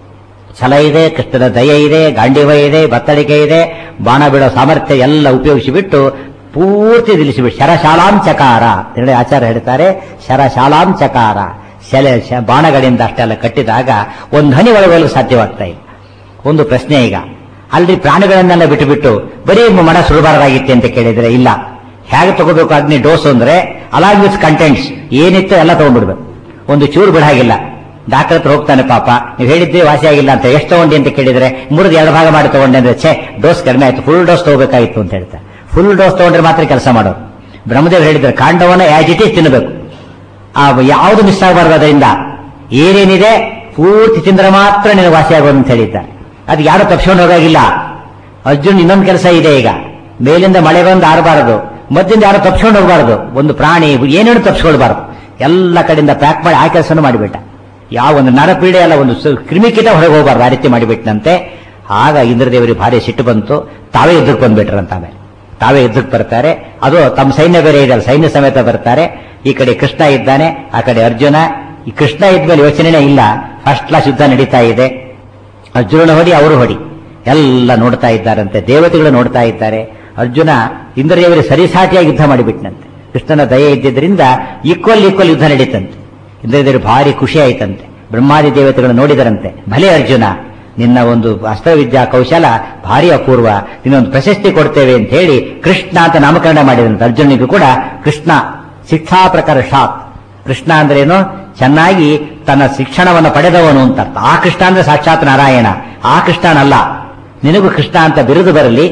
ಛಲ ಇದೆ ಕೃಷ್ಣನ ದಯ ಇದೆ ಗಾಂಡಿವ ಇದೆ ಬತ್ತಳಿಕೆ ಇದೆ ಬಾಣ ಬಿಡೋ ಸಾಮರ್ಥ್ಯ ಎಲ್ಲ ಉಪಯೋಗಿಸಿ ಬಿಟ್ಟು ಪೂರ್ತಿ ನಿಲ್ಲಿಸಿಬಿಟ್ಟು ಶರಶಾಲಾಂಚಕಾರ ನಿರ್ಣಯ ಆಚಾರ್ಯ ಹೇಳ್ತಾರೆ ಶರಶಾಲಾಂಚಕಾರ ಶಲೆ ಶ- ಬಾಣಗಳಿಂದ ಅಷ್ಟೆಲ್ಲ ಕಟ್ಟಿದಾಗ ಒಂದು ಹನಿ ಒಳಗೋಲು ಸಾಧ್ಯವಾಗ್ತಾ ಇಲ್ಲ ಒಂದು ಪ್ರಶ್ನೆ ಈಗ ಅಲ್ಲಿ ಪ್ರಾಣಿಗಳನ್ನೆಲ್ಲ ಬಿಟ್ಟು ಬಿಟ್ಟು ಬರೀ ಮಡ ಸುಡಬಾರದಾಗಿತ್ತೆ ಅಂತ ಕೇಳಿದ್ರೆ ಇಲ್ಲ ಹೇಗೆ ತಗೋಬೇಕು ಅಗ್ನಿ ಡೋಸ್ ಅಂದ್ರೆ ಅಲಾಂಗ್ ವಿತ್ ಕಂಟೆಂಟ್ಸ್ ಏನಿತ್ತು ಎಲ್ಲ ತಗೊಂಡ್ಬಿಡ್ಬೇಕು ಒಂದು ಚೂರು ಬಿಡಾಗಿಲ್ಲ ಡಾಕ್ಟರ್ ಹತ್ರ ಹೋಗ್ತಾನೆ ಪಾಪ ನೀವು ಹೇಳಿದ್ದೆ ವಾಸಿ ಆಗಿಲ್ಲ ಅಂತ ಎಷ್ಟು ತಗೊಂಡಿ ಅಂತ ಕೇಳಿದ್ರೆ ಮೂರದು ಎರಡು ಭಾಗ ಮಾಡಿ ತಗೊಂಡೆ ಅಂದ್ರೆ ಛೇ ಡೋಸ್ ಕಡಿಮೆ ಆಯ್ತು ಫುಲ್ ಡೋಸ್ ತಗೋಬೇಕಾಗಿತ್ತು ಅಂತ ಹೇಳ್ತಾರೆ ಫುಲ್ ಡೋಸ್ ತಗೊಂಡ್ರೆ ಮಾತ್ರ ಕೆಲಸ ಮಾಡೋರು ಬ್ರಹ್ಮದೇವ್ ಹೇಳಿದ್ರೆ ಕಾಂಡವನ್ನ ಆಸ್ ಇಟ್ ಈಸ್ ತಿನ್ನಬೇಕು ಆ ಯಾವುದು ಮಿಸ್ ಆಗಬಾರ್ದು ಅದರಿಂದ ಏನೇನಿದೆ ಪೂರ್ತಿ ತಿಂದ್ರೆ ಮಾತ್ರ ನಿನಗೆ ವಾಸಿ ಆಗೋದು ಅಂತ ಹೇಳಿದ್ದಾರೆ ಅದು ಯಾರು ತಪ್ಪಿಸ್ಕೊಂಡು ಹೋಗಾಗಿಲ್ಲ ಅರ್ಜುನ್ ಇನ್ನೊಂದು ಕೆಲಸ ಇದೆ ಈಗ ಮೇಲಿಂದ ಮಳೆ ಬಂದು ಆರಬಾರದು ಮದ್ದಿಂದ ಯಾರು ತಪ್ಪಿಸ್ಕೊಂಡು ಹೋಗಬಾರದು ಒಂದು ಪ್ರಾಣಿ ಏನೇನು ತಪ್ಪಿಸ್ಕೊಳ್ಬಾರದು ಎಲ್ಲ ಕಡೆಯಿಂದ ಪ್ಯಾಕ್ ಮಾಡಿ ಆ ಕೆಲಸನೂ ಮಾಡಿಬಿಟ್ಟ ಯಾವ ಒಂದು ನರಪೀಡೆ ಅಲ್ಲ ಒಂದು ಸ- ಕ್ರಿಮಿಕೀಟ ಹೊರಗೆ ಹೋಗಬಾರ್ದು ಆ ರೀತಿ ಮಾಡಿಬಿಟ್ಟನಂತೆ ಆಗ ಇಂದ್ರದೇವರಿಗೆ ಭಾರಿ ಸಿಟ್ಟು ಬಂತು ತಾವೇ ಯುದ್ಧಕ್ಕೆ ಬಂದ್ಬಿಟ್ರಂತ ಆಮೇಲೆ ತಾವೇ ಯುದ್ಧಕ್ಕೆ ಬರ್ತಾರೆ ಅದು ತಮ್ಮ ಸೈನ್ಯ ಬೇರೆ ಇದೆಯಲ್ಲ ಸೈನ್ಯ ಸಮೇತ ಬರ್ತಾರೆ ಈ ಕಡೆ ಕೃಷ್ಣ ಇದ್ದಾನೆ ಆ ಕಡೆ ಅರ್ಜುನ ಈ ಕೃಷ್ಣ ಇದ್ಮೇಲೆ ಯೋಚನೆನೇ ಇಲ್ಲ ಫಸ್ಟ್ ಕ್ಲಾಸ್ ಯುದ್ಧ ನಡೀತಾ ಇದೆ ಅರ್ಜುನನ ಹೊಡಿ ಅವರು ಹೊಡಿ ಎಲ್ಲ ನೋಡ್ತಾ ಇದ್ದಾರಂತೆ ದೇವತೆಗಳು ನೋಡ್ತಾ ಇದ್ದಾರೆ ಅರ್ಜುನ ಇಂದ್ರದೇವರಿಗೆ ಸರಿಸಾಟಿಯಾಗಿ ಯುದ್ಧ ಮಾಡಿಬಿಟ್ನಂತೆ ಕೃಷ್ಣನ ದಯೆ ಇದ್ದಿದ್ದರಿಂದ ಈಕ್ವಲ್ ಈಕ್ವಲ್ ಯುದ್ಧ ನಡೀತಂತೆ ಇಂದ್ರದೇವರು ಭಾರಿ ಖುಷಿ ಆಯ್ತಂತೆ ಬ್ರಹ್ಮಾದಿ ದೇವತೆಗಳು ನೋಡಿದರಂತೆ ಭಲೆ ಅರ್ಜುನ ನಿನ್ನ ಒಂದು ಅಸ್ತ್ರವಿದ್ಯಾ ಕೌಶಲ ಭಾರಿ ಅಪೂರ್ವ ನಿನ್ನೊಂದು ಪ್ರಶಸ್ತಿ ಕೊಡ್ತೇವೆ ಅಂತ ಹೇಳಿ ಕೃಷ್ಣ ಅಂತ ನಾಮಕರಣ ಮಾಡಿದಂತೆ ಅರ್ಜುನಿಗೂ ಕೂಡ ಕೃಷ್ಣ ಶಿಕ್ಷಾ ಪ್ರಕಾರ ಶಾಪ್ ಕೃಷ್ಣ ಅಂದ್ರೇನು ಚೆನ್ನಾಗಿ ತನ್ನ ಶಿಕ್ಷಣವನ್ನು ಪಡೆದವನು ಅಂತ ಅರ್ಥ ಆ ಕೃಷ್ಣ ಅಂದ್ರೆ ಸಾಕ್ಷಾತ್ ನಾರಾಯಣ ಆ ಕೃಷ್ಣನಲ್ಲ ನಿನಗೂ ಕೃಷ್ಣ ಅಂತ ಬಿರುದು ಬರಲಿ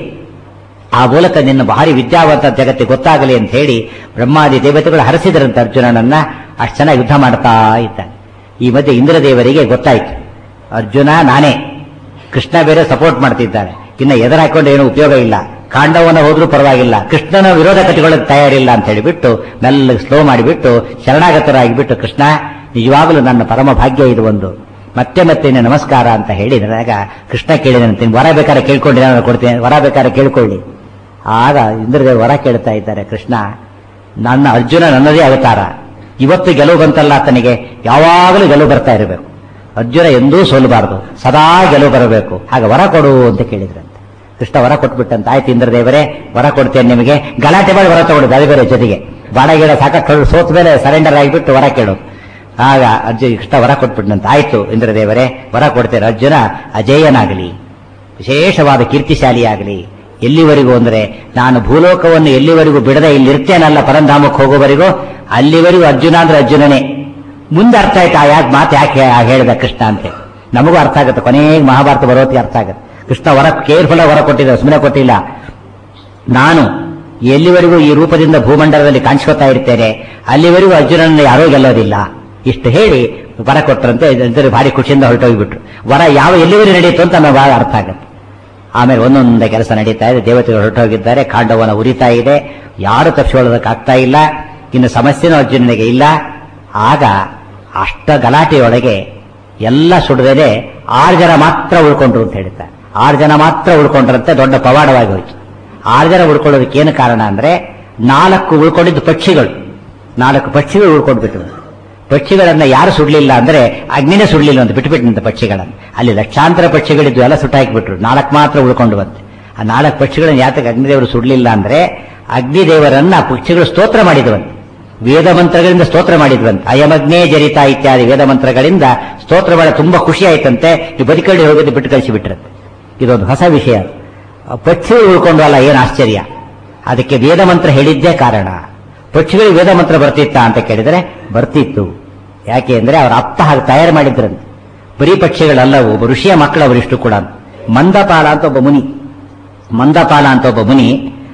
ಆ ಮೂಲಕ ನಿನ್ನ ಭಾರಿ ವಿದ್ಯಾವಂತ ಜಗತ್ತಿಗೆ ಗೊತ್ತಾಗಲಿ ಅಂತ ಹೇಳಿ ಬ್ರಹ್ಮಾದಿ ದೇವತೆಗಳು ಹರಸಿದರಂತೆ ಅರ್ಜುನನನ್ನ ಅಷ್ಟು ಚೆನ್ನಾಗಿ ಯುದ್ಧ ಮಾಡ್ತಾ ಇದ್ದಾನೆ ಈ ಮಧ್ಯೆ ಇಂದ್ರದೇವರಿಗೆ ಗೊತ್ತಾಯ್ತು ಅರ್ಜುನ ನಾನೇ ಕೃಷ್ಣ ಬೇರೆ ಸಪೋರ್ಟ್ ಮಾಡ್ತಿದ್ದಾನೆ ಇನ್ನು ಎದುರು ಹಾಕೊಂಡು ಏನು ಉಪಯೋಗ ಇಲ್ಲ ಕಾಂಡವನ ಹೋದ್ರೂ ಪರವಾಗಿಲ್ಲ ಕೃಷ್ಣನ ವಿರೋಧ ಕಟ್ಟಿಕೊಳ್ಳೋಕೆ ತಯಾರಿಲ್ಲ ಅಂತ ಹೇಳಿಬಿಟ್ಟು ಮೆಲ್ಲ ಸ್ಲೋ ಮಾಡಿಬಿಟ್ಟು ಶರಣಾಗತರಾಗಿಬಿಟ್ಟು ಕೃಷ್ಣ ನಿಜವಾಗಲೂ ನನ್ನ ಪರಮ ಭಾಗ್ಯ ಇದು ಒಂದು ಮತ್ತೆ ಮತ್ತೆ ನಿನ್ನ ನಮಸ್ಕಾರ ಅಂತ ಹೇಳಿದಾಗ ಕೃಷ್ಣ ಕೇಳಿದಂತೆ ವರ ಬೇಕಾದ್ರೆ ಕೇಳ್ಕೊಂಡು ನಾನು ಕೊಡ್ತೇನೆ ವರ ಬೇಕಾದ್ರೆ ಕೇಳ್ಕೊಳ್ಳಿ ಆಗ ಇಂದ್ರದೇವರು ವರ ಕೇಳ್ತಾ ಇದ್ದಾರೆ ಕೃಷ್ಣ ನನ್ನ ಅರ್ಜುನ ನನ್ನದೇ ಅವತಾರ ಇವತ್ತು ಗೆಲುವು ಬಂತಲ್ಲ ಆತನಿಗೆ ಯಾವಾಗಲೂ ಗೆಲುವು ಬರ್ತಾ ಇರಬೇಕು ಅರ್ಜುನ ಎಂದೂ ಸೋಲಬಾರದು ಸದಾ ಗೆಲುವು ಬರಬೇಕು ಹಾಗೆ ವರ ಕೊಡು ಅಂತ ಕೇಳಿದ್ರಂತೆ ಕೃಷ್ಣ ವರ ಕೊಟ್ಬಿಟ್ಟಂತ ಆಯ್ತು ಇಂದ್ರದೇವರೇ ವರ ಕೊಡ್ತೇನೆ ನಿಮಗೆ ಗಲಾಟೆ ಮಾಡಿ ವರ ತಗೊಂಡು ಅದು ಬೇರೆ ಜೊತೆಗೆ ಬಾಡ ಗಿಡ ಸಾಕಷ್ಟು ಸೋತ ಮೇಲೆ ಸರೆಂಡರ್ ಆಗಿಬಿಟ್ಟು ವರ ಕೇಳೋದು ಆಗ ಅರ್ಜುನ ಕೃಷ್ಣ ವರ ಕೊಟ್ಬಿಟ್ಟಂತ ಆಯ್ತು ಇಂದ್ರದೇವರೇ ವರ ಕೊಡ್ತೇನೆ ಅರ್ಜುನ ಅಜೇಯನಾಗಲಿ ವಿಶೇಷವಾದ ಕೀರ್ತಿಶಾಲಿಯಾಗಲಿ ಎಲ್ಲಿವರೆಗೂ ಅಂದ್ರೆ ನಾನು ಭೂಲೋಕವನ್ನು ಎಲ್ಲಿವರೆಗೂ ಬಿಡದೆ ಇಲ್ಲಿರ್ತೇನಲ್ಲ ಪರಂಧಾಮಕ್ಕೆ ಹೋಗೋವರೆಗೂ ಅಲ್ಲಿವರೆಗೂ ಅರ್ಜುನ ಅಂದ್ರೆ ಅರ್ಜುನನೇ ಮುಂದೆ ಅರ್ಥ ಆಯ್ತು ಆ ಯಾಕೆ ಮಾತು ಯಾಕೆ ಹೇಳಿದ ಕೃಷ್ಣ ಅಂತೆ ನಮಗೂ ಅರ್ಥ ಆಗುತ್ತೆ ಕೊನೆಗೆ ಮಹಾಭಾರತ ಬರೋತಿ ಅರ್ಥ ಆಗುತ್ತೆ ಕೃಷ್ಣ ವರ ಕೇರ್ಫುಲ್ ವರ ಕೊಟ್ಟಿದ್ದ ಸುಮ್ಮನೆ ಕೊಟ್ಟಿಲ್ಲ ನಾನು ಎಲ್ಲಿವರೆಗೂ ಈ ರೂಪದಿಂದ ಭೂಮಂಡಲದಲ್ಲಿ ಕಾಣಿಸ್ಕೊತಾ ಇರ್ತೇನೆ ಅಲ್ಲಿವರೆಗೂ ಅರ್ಜುನನ ಯಾರೂ ಗೆಲ್ಲೋದಿಲ್ಲ ಇಷ್ಟು ಹೇಳಿ ವರ ಕೊಟ್ಟರಂತೆ ಇದ್ರ ಭಾರಿ ಖುಷಿಯಿಂದ ಹೊರಟೋಗ್ಬಿಟ್ರು ವರ ಯಾವ ಎಲ್ಲಿವರೆಗೂ ನಡೆಯಿತು ಅಂತ ನಮಗೆ ಬಹಳ ಅರ್ಥ ಆಗುತ್ತೆ ಆಮೇಲೆ ಒಂದೊಂದೇ ಕೆಲಸ ನಡೀತಾ ಇದೆ ದೇವತೆಗಳು ಹೊರಟೋಗಿದ್ದಾರೆ ಕಾಂಡವನ ಉರಿತಾ ಇದೆ ಯಾರು ತಪ್ಪಿಸಿಕೊಳ್ಳೋದಕ್ಕಾಗ್ತಾ ಇಲ್ಲ ಇನ್ನು ಸಮಸ್ಯೆನೂ ಅರ್ಜುನನಿಗೆ ಇಲ್ಲ ಆಗ ಅಷ್ಟ ಗಲಾಟೆಯೊಳಗೆ ಎಲ್ಲ ಸುಡದೇನೆ ಆರು ಜನ ಮಾತ್ರ ಉಳ್ಕೊಂಡ್ರು ಅಂತ ಹೇಳ್ತಾರೆ ಆರು ಜನ ಮಾತ್ರ ಉಳ್ಕೊಂಡ್ರಂತೆ ದೊಡ್ಡ ಪವಾಡವಾಗಿ ಹೋಯ್ತು ಆರು ಜನ ಉಳ್ಕೊಳ್ಳೋದಕ್ಕೆ ಏನು ಕಾರಣ ಅಂದ್ರೆ ನಾಲ್ಕು ಉಳ್ಕೊಂಡಿದ್ದು ಪಕ್ಷಿಗಳು ನಾಲ್ಕು ಪಕ್ಷಿಗಳು ಉಳ್ಕೊಂಡ್ಬಿಟ್ರು ಪಕ್ಷಿಗಳನ್ನ ಯಾರು ಸುಡ್ಲಿಲ್ಲ ಅಂದ್ರೆ ಅಗ್ನಿನೇ ಸುಡ್ಲಿಲ್ಲ ಅಂತ ಬಿಟ್ಬಿಟ್ಟಿನಂತ ಪಕ್ಷಿಗಳನ್ನ ಅಲ್ಲಿ ಲಕ್ಷಾಂತರ ಪಕ್ಷಿಗಳಿದ್ದು ಎಲ್ಲ ಸುಟ್ಟಾಕಿಬಿಟ್ರು ನಾಲ್ಕು ಮಾತ್ರ ಉಳ್ಕೊಂಡು ಬಂತೆ ಆ ನಾಲ್ಕು ಪಕ್ಷಿಗಳನ್ನ ಯಾತಕ್ಕೆ ಅಗ್ನಿದೇವರು ಸುಡ್ಲಿಲ್ಲ ಅಂದ್ರೆ ಅಗ್ನಿದೇವರನ್ನ ಪಕ್ಷಿಗಳು ಸ್ತೋತ್ರ ಮಾಡಿದ್ವಂತೆ ವೇದ ಮಂತ್ರಗಳಿಂದ ಸ್ತೋತ್ರ ಮಾಡಿದ್ವಂತೆ ಅಯಮಗ್ನೇ ಜರಿತ ಇತ್ಯಾದಿ ವೇದ ಮಂತ್ರಗಳಿಂದ ಸ್ತೋತ್ರ ಮಾಡಿ ತುಂಬಾ ಖುಷಿ ಆಯ್ತಂತೆ ಈ ಬದುಕಳ್ಳಿ ಹೋಗೋದು ಬಿಟ್ಟು ಕಳಿಸಿಬಿಟ್ರಂತೆ ಇದೊಂದು ಹೊಸ ವಿಷಯ ಆ ಪಕ್ಷಿಗಳು ಉಳ್ಕೊಂಡು ಅಲ್ಲ ಏನು ಆಶ್ಚರ್ಯ ಅದಕ್ಕೆ ವೇದ ಮಂತ್ರ ಹೇಳಿದ್ದೇ ಕಾರಣ ಪಕ್ಷಿಗಳಿಗೆ ವೇದ ಮಂತ್ರ ಬರ್ತಿತ್ತ ಅಂತ ಕೇಳಿದರೆ ಬರ್ತಿತ್ತು ಯಾಕೆ ಅಂದ್ರೆ ಅವರ ಅಪ್ಪ ಹಾಗೆ ತಯಾರು ಮಾಡಿದ್ರಂತೆ ಬರೀ ಪಕ್ಷಿಗಳಲ್ಲವು ಒಬ್ಬ ಋಷಿಯ ಮಕ್ಕಳು ಅವರಿಷ್ಟು ಕೂಡ ಮಂದಪಾಲ ಅಂತ ಒಬ್ಬ ಮುನಿ ಮಂದಪಾಲ ಅಂತ ಒಬ್ಬ ಮುನಿ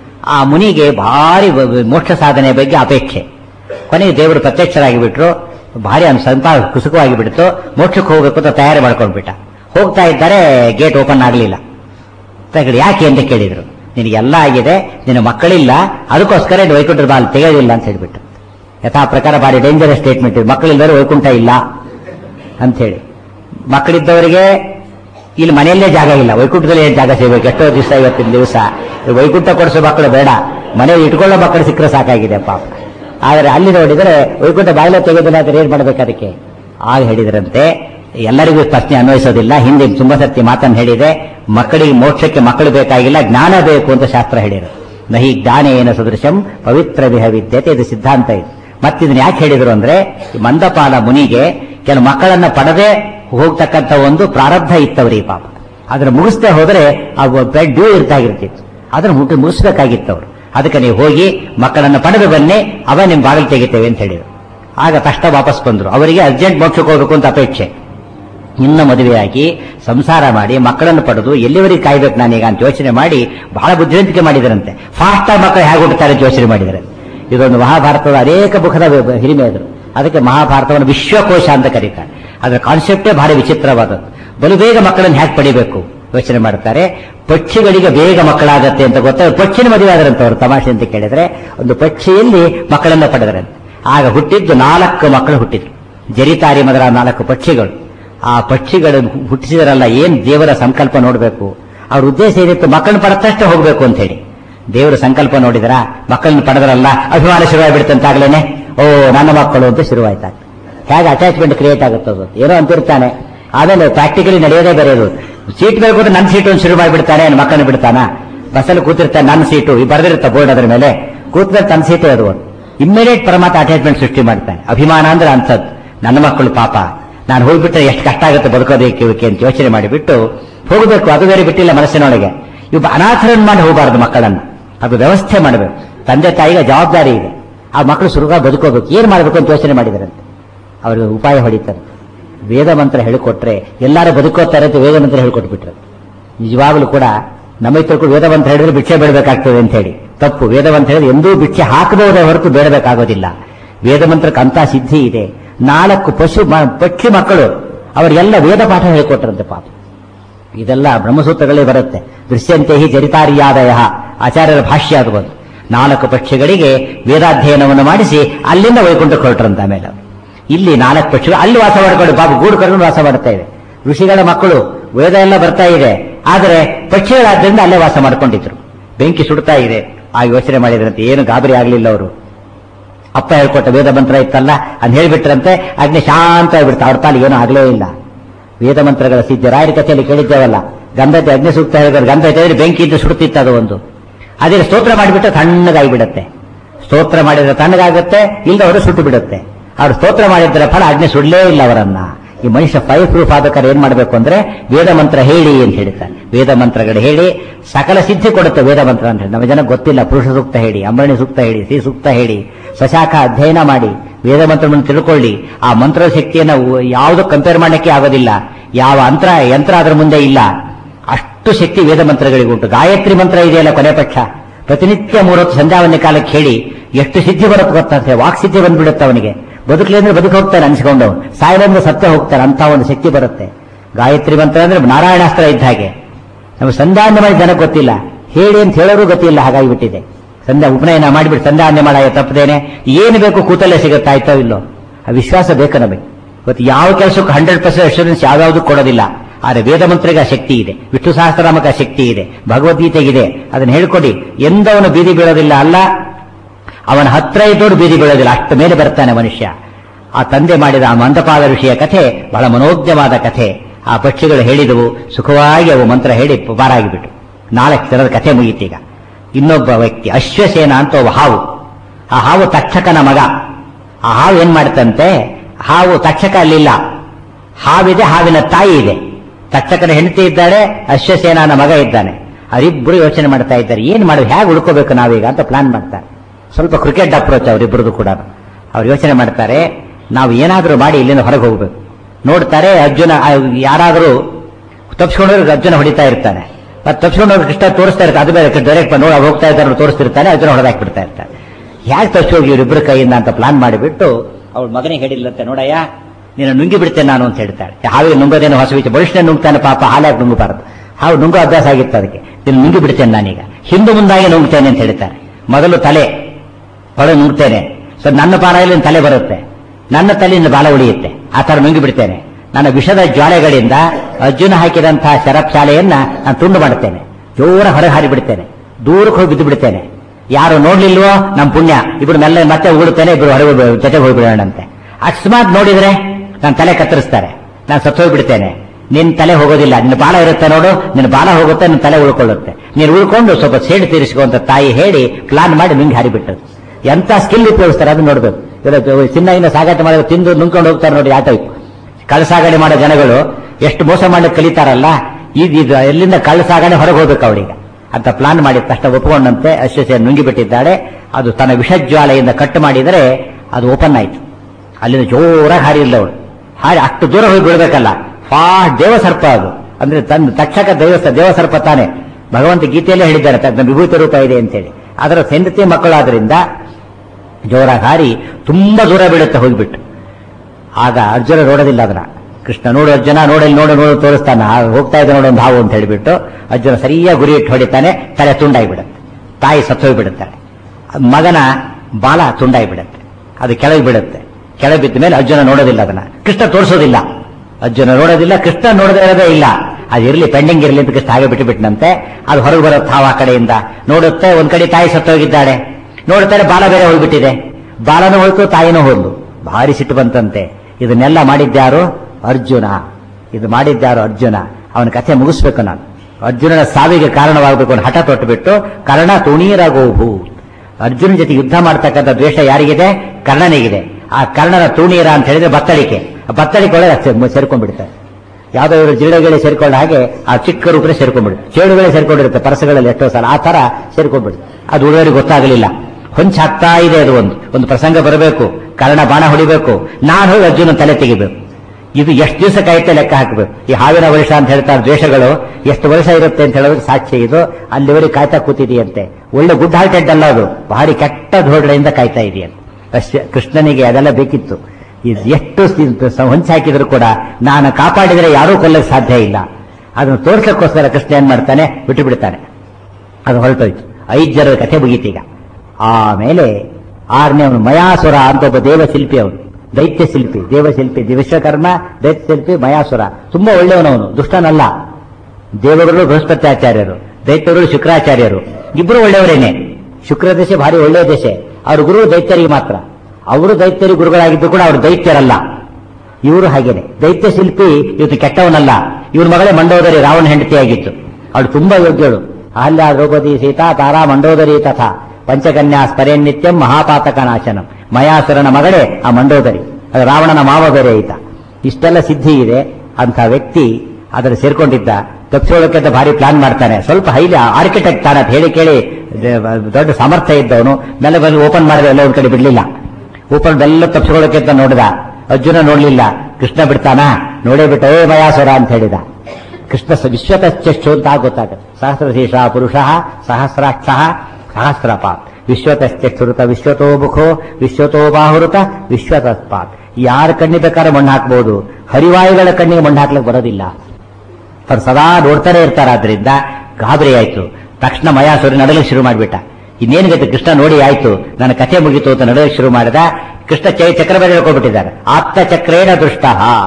ಆ ಮುನಿಗೆ ಭಾರಿ ವ- ವ- ಮೋಕ್ಷ ಸಾಧನೆ ಬಗ್ಗೆ ಅಪೇಕ್ಷೆ ಕೊನೆಗೆ ದೇವರು ಪ್ರತ್ಯಕ್ಷರಾಗಿ ಬಿಟ್ರು ಭಾರಿ ಅವ್ನ ಸಂಪ ಕುಸುಕವಾಗಿ ಬಿಡ್ತು ಮೋಕ್ಷಕ್ಕೆ ಹೋಗ್ಬೇಕು ಅಂತ ತಯಾರಿ ಮಾಡ್ಕೊಂಡ್ಬಿಟ್ಟ ಹೋಗ್ತಾ ಇದ್ದಾರೆ ಗೇಟ್ ಓಪನ್ ಆಗಲಿಲ್ಲ ತಗಡಿ ಯಾಕೆ ಅಂತ ಕೇಳಿದ್ರು ನಿನಗೆಲ್ಲ ಆಗಿದೆ ನಿನ್ನ ಮಕ್ಕಳಿಲ್ಲ ಅದಕ್ಕೋಸ್ಕರ ಇದು ವೈಕುಂಠ ಬಾಲ್ ತೆಗೆಯೋದಿಲ್ಲ ಅಂತ ಹೇಳ್ಬಿಟ್ಟು ಯಥಾ ಪ್ರಕಾರ ಭಾರಿ ಡೇಂಜರಸ್ ಸ್ಟೇಟ್ಮೆಂಟ್ ಇದೆ ಮಕ್ಕಳಿಲ್ಲದ್ರೆ ವೈಕುಂಠ ಇಲ್ಲ ಅಂತ ಹೇಳಿ ಮಕ್ಕಳಿದ್ದವರಿಗೆ ಇಲ್ಲಿ ಮನೆಯಲ್ಲೇ ಜಾಗ ಇಲ್ಲ ವೈಕುಂಠದಲ್ಲಿ ಏನ್ ಜಾಗ ಸಿಗಬೇಕು ಎಷ್ಟೋ ದಿವಸ ಇವತ್ತಿನ ದಿವಸ ವೈಕುಂಠ ಕೊಡಿಸೋ ಮಕ್ಕಳು ಬೇಡ ಮನೆಯಲ್ಲಿ ಇಟ್ಕೊಳ್ಳೋ ಮಕ್ಕಳು ಸಿಕ್ಕರೆ ಸಾಕಾಗಿದೆ ಪಾಪ ಆದರೆ ಅಲ್ಲಿ ನೋಡಿದರೆ ವೈಕುಂಠ ಬಾಗಿಲ ತೆಗೆದಿಲ್ಲ ಅಂದ್ರೆ ಏನ್ ಮಾಡ್ಬೇಕು ಅದಕ್ಕೆ ಆಗ ಹೇಳಿದ್ರಂತೆ ಎಲ್ಲರಿಗೂ ಪ್ರಶ್ನೆ ಅನ್ವಯಿಸೋದಿಲ್ಲ ಹಿಂದೆ ತುಂಬಾ ಸರ್ತಿ ಮಾತನ್ನು ಹೇಳಿದೆ ಮಕ್ಕಳಿಗೆ ಮೋಕ್ಷಕ್ಕೆ ಮಕ್ಕಳು ಬೇಕಾಗಿಲ್ಲ ಜ್ಞಾನ ಬೇಕು ಅಂತ ಶಾಸ್ತ್ರ ಹೇಳಿದರು ನಹಿ ಜ್ಞಾನೇನ ಸದೃಶಂ ಪವಿತ್ರ ವಿಹ ವಿದ್ಯತೆ ಇದು ಸಿದ್ಧಾಂತ ಇದು ಮತ್ತಿದನ್ನ ಯಾಕೆ ಹೇಳಿದ್ರು ಅಂದ್ರೆ ಈ ಮಂದಪಾಲ ಮುನಿಗೆ ಕೆಲವು ಮಕ್ಕಳನ್ನ ಪಡೆದೇ ಹೋಗ್ತಕ್ಕಂಥ ಒಂದು ಪ್ರಾರಬ್ಧ ಇತ್ತವ್ರಿ ಪಾಪ ಅದನ್ನ ಮುಗಿಸ್ದೆ ಹೋದ್ರೆ ಆ ಬೆಡ್ ಡ್ಯೂ ಇರ್ತಾಗಿರ್ತಿತ್ತು ಅದನ್ನ ಮುಟ್ಟಿ ಮುಗಿಸ್ಬೇಕಾಗಿತ್ತು ಅವರು ಅದಕ್ಕೆ ನೀವು ಹೋಗಿ ಮಕ್ಕಳನ್ನ ಪಡೆದು ಬನ್ನಿ ಅವ ನಿಮ್ ಬಾಗಿಲು ತೆಗಿತೇವೆ ಅಂತ ಹೇಳಿದ್ರು ಆಗ ತಕ್ಷಣ ವಾಪಸ್ ಬಂದ್ರು ಅವರಿಗೆ ಅರ್ಜೆಂಟ್ ಮೋಕ್ಷಕ್ಕೆ ಹೋಗ್ಬೇಕು ಅಂತ ಅಪೇಕ್ಷೆ ಇನ್ನ ಮದುವೆಯಾಗಿ ಸಂಸಾರ ಮಾಡಿ ಮಕ್ಕಳನ್ನು ಪಡೆದು ಎಲ್ಲಿವರೆಗೆ ಕಾಯ್ಬೇಕು ನಾನೀಗ ಅಂತ ಯೋಚನೆ ಮಾಡಿ ಬಹಳ ಬುದ್ಧಿವಂತಿಕೆ ಮಾಡಿದರಂತೆ ಫಾಸ್ಟ್ ಆಗಿ ಮಕ್ಕಳು ಹೇಗೆ ಹುಟ್ಟುತ್ತಾರೆ ಅಂತ ಯೋಚನೆ ಮಾಡಿದರೆ ಇದೊಂದು ಮಹಾಭಾರತದ ಅನೇಕ ಮುಖದ ವ- ಹಿರಿಮೆ ಅದು ಅದಕ್ಕೆ ಮಹಾಭಾರತವನ್ನು ವಿಶ್ವಕೋಶ ಅಂತ ಕರೀತಾರೆ ಅದರ ಕಾನ್ಸೆಪ್ಟೇ ಭಾರಿ ವಿಚಿತ್ರವಾದದ್ದು ಬಲು ಬೇಗ ಮಕ್ಕಳನ್ನು ಹೇಗೆ ಪಡಿಬೇಕು ಯೋಚನೆ ಮಾಡ್ತಾರೆ ಪಕ್ಷಿಗಳಿಗೆ ಬೇಗ ಮಕ್ಕಳಾಗತ್ತೆ ಅಂತ ಗೊತ್ತಾಗ ಪಕ್ಷಿನ ಮದುವೆ ಆದರಂತೆ ಅವರು ತಮಾಷೆ ಅಂತ ಕೇಳಿದ್ರೆ ಒಂದು ಪಕ್ಷಿಯಲ್ಲಿ ಮಕ್ಕಳನ್ನ ಪಡೆದರಂತೆ ಆಗ ಹುಟ್ಟಿದ್ದು ನಾಲ್ಕು ಮಕ್ಕಳು ಹುಟ್ಟಿದ್ರು ಜರಿತಾರಿ ಮೊದಲ ನಾಲ್ಕು ಪಕ್ಷಿಗಳು ಆ ಪಕ್ಷಿಗಳನ್ನು ಹುಟ್ಟಿಸಿದರಲ್ಲ ಏನ್ ದೇವರ ಸಂಕಲ್ಪ ನೋಡಬೇಕು ಅವ್ರ ಉದ್ದೇಶ ಏನಿತ್ತು ಮಕ್ಕಳನ್ನ ಪಡೆದ ತಕ್ಷಣ ಹೋಗ್ಬೇಕು ಅಂತ ಹೇಳಿ ದೇವರ ಸಂಕಲ್ಪ ನೋಡಿದ್ರ ಮಕ್ಕಳನ್ನ ಪಡೆದ್ರಲ್ಲ ಅಭಿಮಾನ ಶುರುವಾಗ್ಬಿಡುತ್ತಂತಾಗ್ಲೇನೆ ಓ ನನ್ನ ಮಕ್ಕಳು ಅಂತ ಶುರುವಾಯ್ತಾಗ ಹೇಗೆ ಅಟ್ಯಾಚ್ಮೆಂಟ್ ಕ್ರಿಯೇಟ್ ಆಗುತ್ತದು ಏನೋ ಅಂತಿರ್ತಾನೆ ಆಮೇಲೆ ಪ್ರಾಕ್ಟಿಕಲಿ ನಡೆಯೋದೇ ಬೇರೆದು ಸೀಟ್ ಮೇಲೆ ಕೂತು ನನ್ನ ಸೀಟು ಶುರು ಮಾಡಿಬಿಡ್ತಾನೆ ನನ್ನ ಮಕ್ಕಳನ್ನ ಬಿಡ್ತಾನ ಬಸ್ಸಲ್ಲಿ ಕೂತಿರ್ತಾನೆ ನನ್ನ ಸೀಟು ಈ ಬರೆದಿರುತ್ತೆ ಬೋರ್ಡ್ ಅದ್ರ ಮೇಲೆ ಕೂತ ಮೇಲೆ ತನ್ನ ಸೀಟೇ ಅದು ಇಮ್ಮಿಡಿಯೇಟ್ ಪರಮಾತ್ಮ ಅಟ್ಯಾಚ್ಮೆಂಟ್ ಸೃಷ್ಟಿ ಮಾಡ್ತಾನೆ ಅಭಿಮಾನ ಅಂದ್ರೆ ಅಂಥದ್ದು ನನ್ನ ಮಕ್ಕಳು ಪಾಪ ನಾನು ಹೋಗ್ಬಿಟ್ರೆ ಎಷ್ಟು ಕಷ್ಟ ಆಗುತ್ತೆ ಬದುಕೋದಕ್ಕೆ ಇವಕ್ಕೆ ಅಂತ ಯೋಚನೆ ಮಾಡಿಬಿಟ್ಟು ಹೋಗಬೇಕು ಅದು ಬೇರೆ ಬಿಟ್ಟಿಲ್ಲ ಮನಸ್ಸಿನೊಳಗೆ ಇವ್ ಅನಾಥರನ್ನು ಮಾಡಿ ಹೋಗಬಾರದು ಮಕ್ಕಳನ್ನು ಅದು ವ್ಯವಸ್ಥೆ ಮಾಡಬೇಕು ತಂದೆ ತಾಯಿಗೆ ಜವಾಬ್ದಾರಿ ಇದೆ ಆ ಮಕ್ಕಳು ಸುರುಗ ಬದುಕೋಬೇಕು ಏನ್ ಮಾಡಬೇಕು ಅಂತ ಯೋಚನೆ ಮಾಡಿದರಂತೆ ಅವರಿಗೆ ಉಪಾಯ ಹೊಡಿತಾರೆ ವೇದ ಮಂತ್ರ ಹೇಳಿಕೊಟ್ರೆ ಎಲ್ಲರೂ ಬದುಕೋತಾರೆ ಅಂತ ವೇದ ಮಂತ್ರ ಹೇಳಿಕೊಟ್ಬಿಟ್ರು ನಿಜವಾಗ್ಲೂ ಕೂಡ ನಮ್ಮ ಕೂಡ ವೇದ ಮಂತ್ರ ಹೇಳಿದ್ರೆ ಭಿಕ್ಷೆ ಬೇಡಬೇಕಾಗ್ತದೆ ಅಂತ ಹೇಳಿ ತಪ್ಪು ವೇದ ಮಂತ್ರ ಹೇಳಿದ್ರೆ ಎಂದೂ ಭಿಕ್ಷೆ ಹಾಕಬಹುದೇ ಹೊರತು ಬೇಡಬೇಕಾಗೋದಿಲ್ಲ ವೇದ ಮಂತ್ರಕ್ಕೆ ಅಂತ ಸಿದ್ಧಿ ಇದೆ ನಾಲ್ಕು ಪಶು ಮ- ಪಕ್ಷಿ ಮಕ್ಕಳು ಅವರಿಗೆಲ್ಲ ವೇದ ಪಾಠ ಹೇಳಿಕೊಟ್ರಂತೆ ಪಾಪ ಇದೆಲ್ಲ ಬ್ರಹ್ಮಸೂತ್ರಗಳೇ ಬರುತ್ತೆ ದೃಶ್ಯಂತೆ ಹಿ ಜರಿತಾರ್ಯಾದಯ ಆಚಾರ್ಯರ ಭಾಷ್ಯ ಅದು ಬಂತು ನಾಲ್ಕು ಪಕ್ಷಿಗಳಿಗೆ ವೇದಾಧ್ಯಯನವನ್ನು ಮಾಡಿಸಿ ಅಲ್ಲಿಂದ ವೈಕುಂಠಕ್ಕೆ ಹೊರಟ್ರಂತ ಆಮೇಲೆ ಅವ್ರು. ಇಲ್ಲಿ ನಾಲ್ಕು ಪಕ್ಷಿಗಳು ಅಲ್ಲಿ ವಾಸ ಮಾಡ್ಕೊಂಡು ಪಾಪ ಗೂಡು ಕರ್ಕೊಂಡು ವಾಸ ಮಾಡ್ತಾ ಇವೆ ಋಷಿಗಳ ಮಕ್ಕಳು ವೇದ ಎಲ್ಲ ಬರ್ತಾ ಇದೆ ಆದರೆ ಪಕ್ಷಿಗಳಾದ್ರಿಂದ ಅಲ್ಲೇ ವಾಸ ಮಾಡ್ಕೊಂಡಿದ್ರು ಬೆಂಕಿ ಸುಡ್ತಾ ಇದೆ ಆ ಯೋಚನೆ ಮಾಡಿದ್ರಂತೆ ಏನು ಗಾಬರಿ ಆಗಲಿಲ್ಲ ಅವರು ಅಪ್ಪ ಹೇಳ್ಕೊಟ್ಟ ವೇದ ಮಂತ್ರ ಇತ್ತಲ್ಲ ಅದ್ ಹೇಳ್ಬಿಟ್ರಂತೆ ಅಗ್ನಿ ಶಾಂತ ಆಗ್ಬಿಡ್ತಾ ಅವ್ರ ತಾಲಿ ಏನೂ ಆಗಲೇ ಇಲ್ಲ ವೇದ ಮಂತ್ರಗಳ ಸಿದ್ಧ ರಾಯರ ಕಥೆಯಲ್ಲಿ ಕೇಳಿದ್ದೇವಲ್ಲ ಗಂಧತೆ ಅಗ್ನಿ ಸೂಕ್ತ ಹೇಳಿದ್ರೆ ಗಂಧ ಹೇಳಿದ್ರೆ ಬೆಂಕಿ ಇದ್ದು ಸುಡುತ್ತಿತ್ತು ಅದು ಒಂದು ಅದೇ ಸ್ತೋತ್ರ ಮಾಡಿಬಿಟ್ಟು ತಣ್ಣಗಾಗಿಬಿಡತ್ತೆ ಸ್ತೋತ್ರ ಮಾಡಿದ್ರೆ ತಣ್ಣಗಾಗುತ್ತೆ ಇಲ್ಲದವರು ಸುಟ್ಟು ಬಿಡುತ್ತೆ ಅವ್ರು ಸ್ತೋತ್ರ ಮಾಡಿದ್ದರ ಫಲ ಅಗ್ನಿ ಸುಡಲೇ ಇಲ್ಲ ಅವರನ್ನ ಈ ಮನುಷ್ಯ ಫೈವ್ ಪ್ರೂಫ್ ಆದಕರ ಏನ್ ಮಾಡಬೇಕು ಅಂದ್ರೆ ವೇದ ಮಂತ್ರ ಹೇಳಿ ಅಂತ ಹೇಳ್ತಾರೆ ವೇದ ಮಂತ್ರಗಳು ಹೇಳಿ ಸಕಲ ಸಿದ್ಧಿ ಕೊಡುತ್ತೆ ವೇದ ಮಂತ್ರ ಅಂತ ಹೇಳಿ ನಮ್ಮ ಜನ ಗೊತ್ತಿಲ್ಲ ಪುರುಷ ಸೂಕ್ತ ಹೇಳಿ ಅಂಬರಣಿ ಸೂಕ್ತ ಹೇಳಿ ಶ್ರೀ ಸೂಕ್ತ ಹೇಳಿ ಸಶಾಖ ಅಧ್ಯಯನ ಮಾಡಿ ವೇದ ಮಂತ್ರವನ್ನು ತಿಳ್ಕೊಳ್ಳಿ ಆ ಮಂತ್ರದ ಶಕ್ತಿಯನ್ನು ಯಾವುದು ಕಂಪೇರ್ ಮಾಡಲಿಕ್ಕೆ ಆಗೋದಿಲ್ಲ ಯಾವ ಅಂತ್ರ ಯಂತ್ರ ಅದರ ಮುಂದೆ ಇಲ್ಲ ಅಷ್ಟು ಶಕ್ತಿ ವೇದ ಮಂತ್ರಗಳಿಗೆ ಉಂಟು ಗಾಯತ್ರಿ ಮಂತ್ರ ಇದೆಯಲ್ಲ ಕೊನೆ ಪಕ್ಷ ಪ್ರತಿನಿತ್ಯ ಮೂರೊತ್ತು ಸಂಧ್ಯಾವನ್ಯ ಕಾಲಕ್ಕೆ ಹೇಳಿ ಎಷ್ಟು ಸಿದ್ಧಿ ಬರುತ್ತೆ ಗೊತ್ತಂತೆ ವಾಕ್ ಸಿದ್ಧಿ ಬಂದ್ಬಿಡುತ್ತೆ ಅವನಿಗೆ ಬದುಕಲಿ ಅಂದ್ರೆ ಬದುಕು ಹೋಗ್ತಾನೆ ಅನ್ಸ್ಕೊಂಡು ಸಾಯಿಲೆಂದ್ರೆ ಸತ್ಯ ಹೋಗ್ತಾನೆ ಅಂತ ಒಂದು ಶಕ್ತಿ ಬರುತ್ತೆ ಗಾಯತ್ರಿ ಮಂತ್ರ ಅಂದ್ರೆ ನಾರಾಯಣಾಸ್ತ್ರ ಇದ್ದ ಹಾಗೆ ನಮ್ಮ ಸಂಧ್ಯಾವನ್ಯ ಮಾಡಿ ಜನಕ್ಕೆ ಗೊತ್ತಿಲ್ಲ ಹೇಳಿ ಅಂತ ಹೇಳೋರು ಗೊತ್ತಿಲ್ಲ ಹಾಗಾಗಿ ಬಿಟ್ಟಿದೆ ಸಂಧ್ಯಾ ಉಪನಯನ ಮಾಡಿಬಿಟ್ಟು ಸಂಧ್ಯಾವನ್ಯ ಮಾಡ ತಪ್ಪದೇನೆ ಏನು ಬೇಕು ಕೂತಲ್ಲೇ ಸಿಗುತ್ತೆ ಆಯ್ತೋ ಇಲ್ಲೋ ಆ ವಿಶ್ವಾಸ ಬೇಕು ನಮಗೆ ಇವತ್ತು ಯಾವ ಕೆಲಸಕ್ಕೂ ಹಂಡ್ರೆಡ್ ಪರ್ಸೆಂಟ್ ಅಶ್ಯೂರೆನ್ಸ್ ಯಾವ್ಯಾವುದು ಕೊಡೋದಿಲ್ಲ ಆದರೆ ವೇದ ಮಂತ್ರಿಗೆ ಆ ಶಕ್ತಿ ಇದೆ ವಿಷ್ಣು ಸಹಸ್ರನಾಮಕ ಆ ಶಕ್ತಿ ಇದೆ ಭಗವದ್ಗೀತೆಗಿದೆ ಅದನ್ನ ಹೇಳ್ಕೊಡಿ ಎಂದವನು ಬೀದಿ ಬೀಳೋದಿಲ್ಲ ಅಲ್ಲ ಅವನ ಹತ್ರ ಇದ್ದೋಡು ಬೀದಿ ಬೀಳೋದಿಲ್ಲ ಅಷ್ಟ ಮೇಲೆ ಬರ್ತಾನೆ ಮನುಷ್ಯ ಆ ತಂದೆ ಮಾಡಿದ ಆ ಮಂದಪಾದ ಋಷಿಯ ಕಥೆ ಬಹಳ ಮನೋಜ್ಞವಾದ ಕಥೆ ಆ ಪಕ್ಷಿಗಳು ಹೇಳಿದವು ಸುಖವಾಗಿ ಅವು ಮಂತ್ರ ಹೇಳಿ ಪಾರಾಗಿಬಿಟ್ಟು ನಾಲ್ಕು ಜನದ ಕಥೆ ಮುಗೀತೀಗ ಇನ್ನೊಬ್ಬ ವ್ಯಕ್ತಿ ಅಶ್ವಸೇನ ಅಂತ ಒಬ್ಬ ಹಾವು ಆ ಹಾವು ತಕ್ಷಕನ ಮಗ ಆ ಹಾವು ಏನ್ ಮಾಡ್ತಂತೆ ಹಾವು ತಕ್ಷಕ ಅಲ್ಲಿಲ್ಲ ಹಾವಿದೆ ಹಾವಿನ ತಾಯಿ ಇದೆ ತಕ್ಷಕನ ಹೆಂಡತಿ ಇದ್ದಾಳೆ ಅಶ್ವಸೇನನ ಮಗ ಇದ್ದಾನೆ ಅವರಿಬ್ಬರು ಯೋಚನೆ ಮಾಡ್ತಾ ಇದ್ದಾರೆ ಏನ್ ಮಾಡೋದು ಹೇಗೆ ಉಳ್ಕೋಬೇಕು ನಾವೀಗ ಅಂತ ಪ್ಲಾನ್ ಮಾಡ್ತಾರೆ ಸ್ವಲ್ಪ ಕ್ರಿಕೆಟ್ ಅಪ್ರೋಚ್ ಅವರಿಬ್ಬರದು ಕೂಡ ಅವ್ರು ಯೋಚನೆ ಮಾಡ್ತಾರೆ ನಾವು ಏನಾದರೂ ಮಾಡಿ ಇಲ್ಲಿಂದ ಹೊರಗೆ ಹೋಗ್ಬೇಕು ನೋಡ್ತಾರೆ ಅರ್ಜುನ ಆ, ಯಾರಾದರೂ ತಪ್ಪಿಸ್ಕೊಂಡವ್ರಿಗೆ ಅರ್ಜುನ ಹೊಡಿತಾ ಇರ್ತಾನೆ ಮತ್ತೆ ತಪ್ಪಿಸ್ಕೊಂಡವ್ರು ಕೃಷ್ಣ ತೋರಿಸ್ತಾ ಇರ್ತಾರೆ ಅದು ಬೇರೆ ಡೈರೆಕ್ಟ್ ನೋಡ ಹೋಗ್ತಾ ಇದ್ದಾರೆ ತೋರಿಸ್ತಿರ್ತಾನೆ ಅರ್ಜುನ ಹೊಡೆದಾಕ್ಬಿಡ್ತಾ ಇರ್ತಾರೆ ಯಾಕೆ ತಪ್ಪಿಸೋಗಿ ಇವರಿಬ್ಬರ ಕೈಯಿಂದ ಅಂತ ಪ್ಲಾನ್ ಮಾಡಿಬಿಟ್ಟು ಅವಳ ಮಗನಿಗೆ ಹೇಳಿಲ್ಲಂತೆ ನೋಡಯ್ಯ ನೀನು ನುಂಗಿ ಬಿಡ್ತೇನೆ ನಾನು ಅಂತ ಹೇಳ್ತಾಳೆ ಹಾವಿಗೆ ನುಂಗೋದೇನು ಹೊಸ ವಿಚಾರ ಬಲಿಷ್ಠ ನುಂಗ್ತಾನೆ ಪಾಪ ಹಾಲಾಗಿ ನುಂಗಬಾರದು ಹಾವು ನುಂಗೋ ಅಭ್ಯಾಸ ಆಗಿತ್ತು ಅದಕ್ಕೆ ನೀನು ನುಂಗಿ ಬಿಡ್ತೇನೆ ನಾನೀಗ ಹಿಂದೆ ಮುಂದಾಗಿ ನುಂಗ್ತೇನೆ ಅಂತ ಹೇಳ್ತಾರೆ ಮೊದಲು ತಲೆ ಹೊಳೆ ನುಂಗ್ತೇನೆ ಸೊ ನನ್ನ ಪಾರಾಯಲ್ಲಿ ತಲೆ ಬರುತ್ತೆ ನನ್ನ ತಲೆಯಿಂದ ಬಾಲ ಉಳಿಯುತ್ತೆ ಆ ತರ ನುಂಗಿ ಬಿಡ್ತೇನೆ ನನ್ನ ವಿಷದ ಜ್ವಾಲೆಗಳಿಂದ ಅರ್ಜುನ ಹಾಕಿದಂತಹ ಶರಪ್ಶಾಲೆಯನ್ನ ನಾನು ತುಂಡು ಮಾಡುತ್ತೇನೆ ಜೋರ ಹೊರಗೆ ಹಾರಿ ಬಿಡ್ತೇನೆ ದೂರಕ್ಕೆ ಹೋಗಿ ಬಿದ್ದು ಬಿಡ್ತೇನೆ ಯಾರು ನೋಡ್ಲಿಲ್ವೋ ನಮ್ಮ ಪುಣ್ಯ ಇಬ್ರು ಮೆಲ್ಲ ಮತ್ತೆ ಉಗುಳುತ್ತೇನೆ ಇಬ್ರು ಹೊರಗೆ ಹೋಗ್ಬಿ- ಜೊತೆಗೆ ಹೋಗ್ಬಿಡೋಣಂತೆ ಅಕಸ್ಮಾತ್ ನೋಡಿದ್ರೆ ನಾನು ತಲೆ ಕತ್ತರಿಸ್ತಾರೆ ನಾನು ಸತ್ತೋಗಿ ಬಿಡ್ತೇನೆ ನಿನ್ ತಲೆ ಹೋಗೋದಿಲ್ಲ ನಿನ್ನ ಬಾಲ ಇರುತ್ತೆ ನೋಡು ನಿನ್ನ ಬಾಲ ಹೋಗುತ್ತೆ ನಿನ್ನ ತಲೆ ಉಳ್ಕೊಳ್ಳುತ್ತೆ ನೀನು ಉಳ್ಕೊಂಡು ಸ್ವಲ್ಪ ಸೇಡು ತೀರಿಸಿಕೋ ತಾಯಿ ಹೇಳಿ ಪ್ಲಾನ್ ಮಾಡಿ ನುಂಗಿ ಹಾರಿಬಿಟ್ಟರು ಎಂತ ಸ್ಕಿಲ್ ಉಪಯೋಗಿಸ್ತಾರೆ ಅದನ್ನ ನೋಡ್ಬೇಕು ಇವಾಗ ಚಿನ್ನ ಸಾಗಾಟ ಮಾಡಿ ತಿಂದು ನುಂಗ್ಕೊಂಡು ಹೋಗ್ತಾರೆ ನೋಡಿ ಆ ಟೈಪ್ ಕಳ್ಳಸಾಗಣೆ ಮಾಡೋ ಜನಗಳು ಎಷ್ಟು ಮೋಸ ಮಾಡ್ಲಿಕ್ಕೆ ಕಲಿತಾರಲ್ಲ ಈಗ ಇದು ಎಲ್ಲಿಂದ ಕಳ್ಳಸಾಗಣೆ ಹೊರಗೆ ಹೋಗ್ಬೇಕು ಅವರಿಗೆ ಅಂತ ಪ್ಲಾನ್ ಮಾಡಿದ ತಕ್ಷಣ ಒಪ್ಪಿಕೊಂಡಂತೆ ಅಶ್ವಸೆ ನುಂಗಿ ಬಿಟ್ಟಿದ್ದಾಳೆ ಅದು ತನ್ನ ವಿಷಜ್ವಾಲೆಯಿಂದ ಕಟ್ ಮಾಡಿದರೆ ಅದು ಓಪನ್ ಆಯ್ತು ಅಲ್ಲಿಂದ ಜೋರಾಗಿ ಹಾರಿಲ್ಲ ಅವಳು ಹಾರಿ ಅಷ್ಟು ದೂರ ಹೋಗಿ ಬಿಡ್ಬೇಕಲ್ಲ ಫಾಸ್ಟ್ ದೇವಸರ್ಪ ಅದು ಅಂದ್ರೆ ತನ್ನ ತಕ್ಷಕ ದೇವಸ ದೇವಸರ್ಪ ತಾನೆ ಭಗವಂತ ಗೀತೆಯಲ್ಲೇ ಹೇಳಿದ್ದಾರೆ ತನ್ನ ವಿಭೂತಿ ರೂಪ ಇದೆ ಅಂತೇಳಿ ಅದರ ಹೆಂಡತಿ ಮಕ್ಕಳಾದ್ರಿಂದ ಜೋರಾಗಿ ಹಾರಿ ತುಂಬಾ ದೂರ ಬೀಳುತ್ತೆ ಹೋಗ್ಬಿಟ್ಟು ಆಗ ಅರ್ಜುನ ನೋಡೋದಿಲ್ಲ ಅದನ್ನ ಕೃಷ್ಣ ನೋಡು ಅರ್ಜುನ ನೋಡಲ್ಲಿ ನೋಡು ನೋಡು ತೋರಿಸ್ತಾನ ಆ, ಹೋಗ್ತಾ ಇದೆ ನೋಡು ಒಂದು ಹಾವು ಅಂತ ಹೇಳಿಬಿಟ್ಟು ಅರ್ಜುನ ಸರಿಯಾಗಿ ಗುರಿ ಇಟ್ಟು ಹೊಡಿತಾನೆ ತಲೆ ತುಂಡಾಗಿ ಬಿಡುತ್ತೆ ತಾಯಿ ಸತ್ತೋಗ್ಬಿಡುತ್ತಾಳೆ ಮಗನ ಬಾಲ ತುಂಡಾಗಿ ಬಿಡುತ್ತೆ ಅದು ಕೆಳಗೆ ಬಿಡುತ್ತೆ ಕೆಳಗೆ ಬಿದ್ದ ಮೇಲೆ ಅರ್ಜುನ ನೋಡೋದಿಲ್ಲ ಅದನ್ನ ಕೃಷ್ಣ ತೋರಿಸೋದಿಲ್ಲ ಅರ್ಜುನ ನೋಡೋದಿಲ್ಲ ಕೃಷ್ಣ ನೋಡದೇ ಇರೋದೇ ಇಲ್ಲ ಅದು ಇರಲಿ ಪೆಂಡಿಂಗ್ ಇರಲಿ ಅಂತ ಕೃಷ್ಣ ಹಾಗೆ ಬಿಟ್ಟು ಬಿಟ್ಟನಂತೆ ಅದು ಹೊರಗೆ ಬರುತ್ತೆ ಹಾವು ಆ ಕಡೆಯಿಂದ ನೋಡುತ್ತೆ ಒಂದ್ ಕಡೆ ತಾಯಿ ಸತ್ತೋಗಿದ್ದಾಳೆ ನೋಡ್ತಾರೆ ಬಾಲ ಬೇರೆ ಹೋಗ್ಬಿಟ್ಟಿದೆ ಬಾಲನೂ ಹೋಯ್ತು ತಾಯಿನೂ ಹೋದ್ಲು ಭಾರಿ ಸಿಟ್ಟು ಬಂತಂತೆ ಇದನ್ನೆಲ್ಲ ಮಾಡಿದ್ಯಾರು ಅರ್ಜುನ ಇದು ಮಾಡಿದ್ಯಾರು ಅರ್ಜುನ ಅವನ ಕಥೆ ಮುಗಿಸ್ಬೇಕು ನಾನು ಅರ್ಜುನನ ಸಾವಿಗೆ ಕಾರಣವಾಗಬೇಕು ಅಂತ ಹಠ ತೊಟ್ಟುಬಿಟ್ಟು ಕರ್ಣ ತುಣೀರಗೋಭೂ ಅರ್ಜುನ ಜೊತೆ ಯುದ್ಧ ಮಾಡ್ತಕ್ಕಂಥ ದ್ವೇಷ ಯಾರಿಗಿದೆ ಕರ್ಣನಿಗಿದೆ ಆ ಕರ್ಣನ ತೂಣೀರ ಅಂತ ಹೇಳಿದ್ರೆ ಬತ್ತಳಿಕೆ ಆ ಬತ್ತಳಿಕೆ ಒಳಗೆ ಸೆ- ಸೇರ್ಕೊಂಡ್ಬಿಡ್ತಾರೆ ಯಾವ್ದೋ ಇವರು ಜಿರಳೆಗಳೇ ಸೇರ್ಕೊಂಡ ಹಾಗೆ ಆ ಚಿಕ್ಕ ರೂಪನೇ ಸೇರ್ಕೊಂಡ್ಬಿಡುತ್ತೆ ಚೇಳುಗಳೇ ಸೇರ್ಕೊಂಡಿರುತ್ತೆ ಪರಸಗಳಲ್ಲಿ ಎಷ್ಟೋ ಸಲ ಆ ತರ ಸೇರ್ಕೊಂಡ್ಬಿಡುತ್ತೆ ಅದು ಹುಡುಗರಿಗೆ ಗೊತ್ತಾಗಲಿಲ್ಲ ಹೊಂಚ ಹಾಕ್ತಾ ಇದೆ ಅದು ಒಂದು ಒಂದು ಪ್ರಸಂಗ ಬರಬೇಕು ಕರ್ಣ ಬಾಣ ಹೊಡಿಬೇಕು ನಾನು ಹೋಗಿ ಅರ್ಜುನ ತಲೆ ತೆಗಿಬೇಕು ಇದು ಎಷ್ಟು ದಿವಸ ಕಾಯುತ್ತೆ ಲೆಕ್ಕ ಹಾಕಬೇಕು ಈ ಹಾವಿನ ವರ್ಷ ಅಂತ ಹೇಳ್ತಾರೆ ದ್ವೇಷಗಳು ಎಷ್ಟು ವರ್ಷ ಇರುತ್ತೆ ಅಂತ ಹೇಳೋದಕ್ಕೆ ಸಾಕ್ಷಿ ಇದು ಅಲ್ಲಿವರೆಗೆ ಕಾಯ್ತಾ ಕೂತಿದೆಯಂತೆ ಒಳ್ಳೆ ಗುಡ್ ಹಾರ್ಟೆಡ್ ಅಲ್ಲ ಅದು ಭಾರಿ ಕೆಟ್ಟ ಧೋರಣೆಯಿಂದ ಕಾಯ್ತಾ ಇದೆಯಂತೆ ಅಷ್ಟೇ ಕೃಷ್ಣನಿಗೆ ಅದೆಲ್ಲ ಬೇಕಿತ್ತು ಇದು ಎಷ್ಟು ಸಿ- ಹೊಂಚಿ ಹಾಕಿದ್ರು ಕೂಡ ನಾನು ಕಾಪಾಡಿದರೆ ಯಾರೂ ಕೊಲ್ಲಕ್ಕೆ ಸಾಧ್ಯ ಇಲ್ಲ ಅದನ್ನು ತೋರ್ಸಕ್ಕೋಸ್ಕರ ಕೃಷ್ಣ ಏನ್ ಮಾಡ್ತಾನೆ ಬಿಟ್ಟು ಬಿಡ್ತಾನೆ ಅದು ಹೊರಟೋಯ್ತು ಐದು ಜನರ ಕಥೆ ಮುಗೀತೀಗ ಆಮೇಲೆ ಆರನೇ ಅವನು ಮಯಾಸುರ ಅಂತ ಒಬ್ಬ ದೇವಶಿಲ್ಪಿ ಅವನು ದೈತ್ಯ ಶಿಲ್ಪಿ ದೇವಶಿಲ್ಪಿ ವಿಶ್ವಕರ್ಮ ದೈತ್ಯ ಶಿಲ್ಪಿ ಮಯಾಸುರ ತುಂಬಾ ಒಳ್ಳೆಯವನವನು ದುಷ್ಟನಲ್ಲ ದೇವಗಳು ಬೃಹಸ್ಪತ್ಯಾಚಾರ್ಯರು ದೈತ್ಯಗಳು ಶುಕ್ರಾಚಾರ್ಯರು ಇಬ್ಬರು ಒಳ್ಳೆಯವರೇನೆ ಶುಕ್ರ ದಶೆ ಭಾರಿ ಒಳ್ಳೆಯ ದಶೆ ಅವ್ರ ಗುರು ದೈತ್ಯರಿಗೆ ಮಾತ್ರ ಅವರು ದೈತ್ಯರಿಗೆ ಗುರುಗಳಾಗಿದ್ದು ಕೂಡ ಅವರು ದೈತ್ಯರಲ್ಲ ಇವರು ಹಾಗೇನೆ ದೈತ್ಯ ಶಿಲ್ಪಿ ಇವತ್ತು ಕೆಟ್ಟವನಲ್ಲ ಇವನ ಮಗಳೇ ಮಂಡೋದರಿ ರಾವಣ ಹೆಂಡತಿಯಾಗಿತ್ತು ಅವಳು ತುಂಬಾ ಯೋಗ್ಯಳು ಅಹಲ್ಯ ದ್ರೌಪದಿ ಸೀತಾ ತಾರಾ ಮಂಡೋದರಿ ತಥಾ ಪಂಚಕನ್ಯಾ ಸ್ಪರೇನ್ನಿತ್ಯಂ ಮಹಾಪಾತಕ ನಾಶನಂ ಮಯಾಸುರನ ಮಗಳೇ ಆ ಮಂಡೋದರಿ ಅದು ರಾವಣನ ಮಾವ ಬೇರೆ ಈತ ಇಷ್ಟೆಲ್ಲ ಸಿದ್ಧಿ ಇದೆ ಅಂತ ವ್ಯಕ್ತಿ ಅದರ ಸೇರ್ಕೊಂಡಿದ್ದ ತಪ್ಪಿಸೋಳಕ್ಕೆ ಭಾರಿ ಪ್ಲಾನ್ ಮಾಡ್ತಾನೆ ಸ್ವಲ್ಪ ಹೈಲಿ ಆರ್ಕಿಟೆಕ್ಟ್ ತಾನ ಅಂತ ಹೇಳಿ ಕೇಳಿ ದ- ದೊಡ್ಡ ಸಾಮರ್ಥ್ಯ ಇದ್ದವನು ಮೇಲೆ ಬಂದು ಓಪನ್ ಮಾಡಿದ್ರೆ ಎಲ್ಲ ಒಂದ್ ಕಡೆ ಬಿಡ್ಲಿಲ್ಲ ಓಪನ್ ಎಲ್ಲ ತಪ್ಪಿಸ್ಕೊಳ್ಳೋಕೆ ಅಂತ ನೋಡಿದ ಅರ್ಜುನ ನೋಡ್ಲಿಲ್ಲ ಕೃಷ್ಣ ಬಿಡ್ತಾನ ನೋಡೇ ಬಿಟ್ಟ ಏ ಮಯಾಸುರ ಅಂತ ಹೇಳಿದ ಕೃಷ್ಣ ಸ- ವಿಶ್ವತಶ್ಚಷ್ಟು ಅಂತ ಗೊತ್ತಾಗುತ್ತೆ ಸಹಸ್ರಶೀರ್ಷ ಪುರುಷ ಸಹಸ್ರಾಕ್ಷ ಸಹಸ್ರಪಾತ್ ವಿಶ್ವತಶ್ಚಕ್ಷುರುತ ವಿಶ್ವತೋ ಮುಖೋ ವಿಶ್ವತೋ ಬಾಹುರುತ ವಿಶ್ವತಸ್ಪಾತ್ ಯಾರ ಕಣ್ಣಿ ಬೇಕಾದ್ರೆ ಮಣ್ಣು ಹಾಕ್ಬೋದು ಹರಿವಾಯುಗಳ ಕಣ್ಣಿಗೆ ಮಣ್ಣು ಹಾಕ್ಲಿಕ್ಕೆ ಬರೋದಿಲ್ಲ ಅವ್ರು ಸದಾ ನೋಡ್ತಾನೆ ಇರ್ತಾರಾದ್ರಿಂದ ಗಾಬರಿ ಆಯ್ತು ತಕ್ಷಣ ಮಯಾಸುರ ನಡಲಿಕ್ಕೆ ಶುರು ಮಾಡಿಬಿಟ್ಟ ಇನ್ನೇನು ಗತಿ ಕೃಷ್ಣ ನೋಡಿ ಆಯ್ತು ನನ್ನ ಕಥೆ ಮುಗೀತು ಅಂತ ನಡಲಿಕ್ಕೆ ಶುರು ಮಾಡಿದ ಕೃಷ್ಣ ಚೈ ಚಕ್ರ ಬೇರೆ ಹಿಡ್ಕೊಂಡ್ಬಿಟ್ಟಿದ್ದಾರೆ ಆಪ್ತ ಚಕ್ರೇಣ ದುಷ್ಟ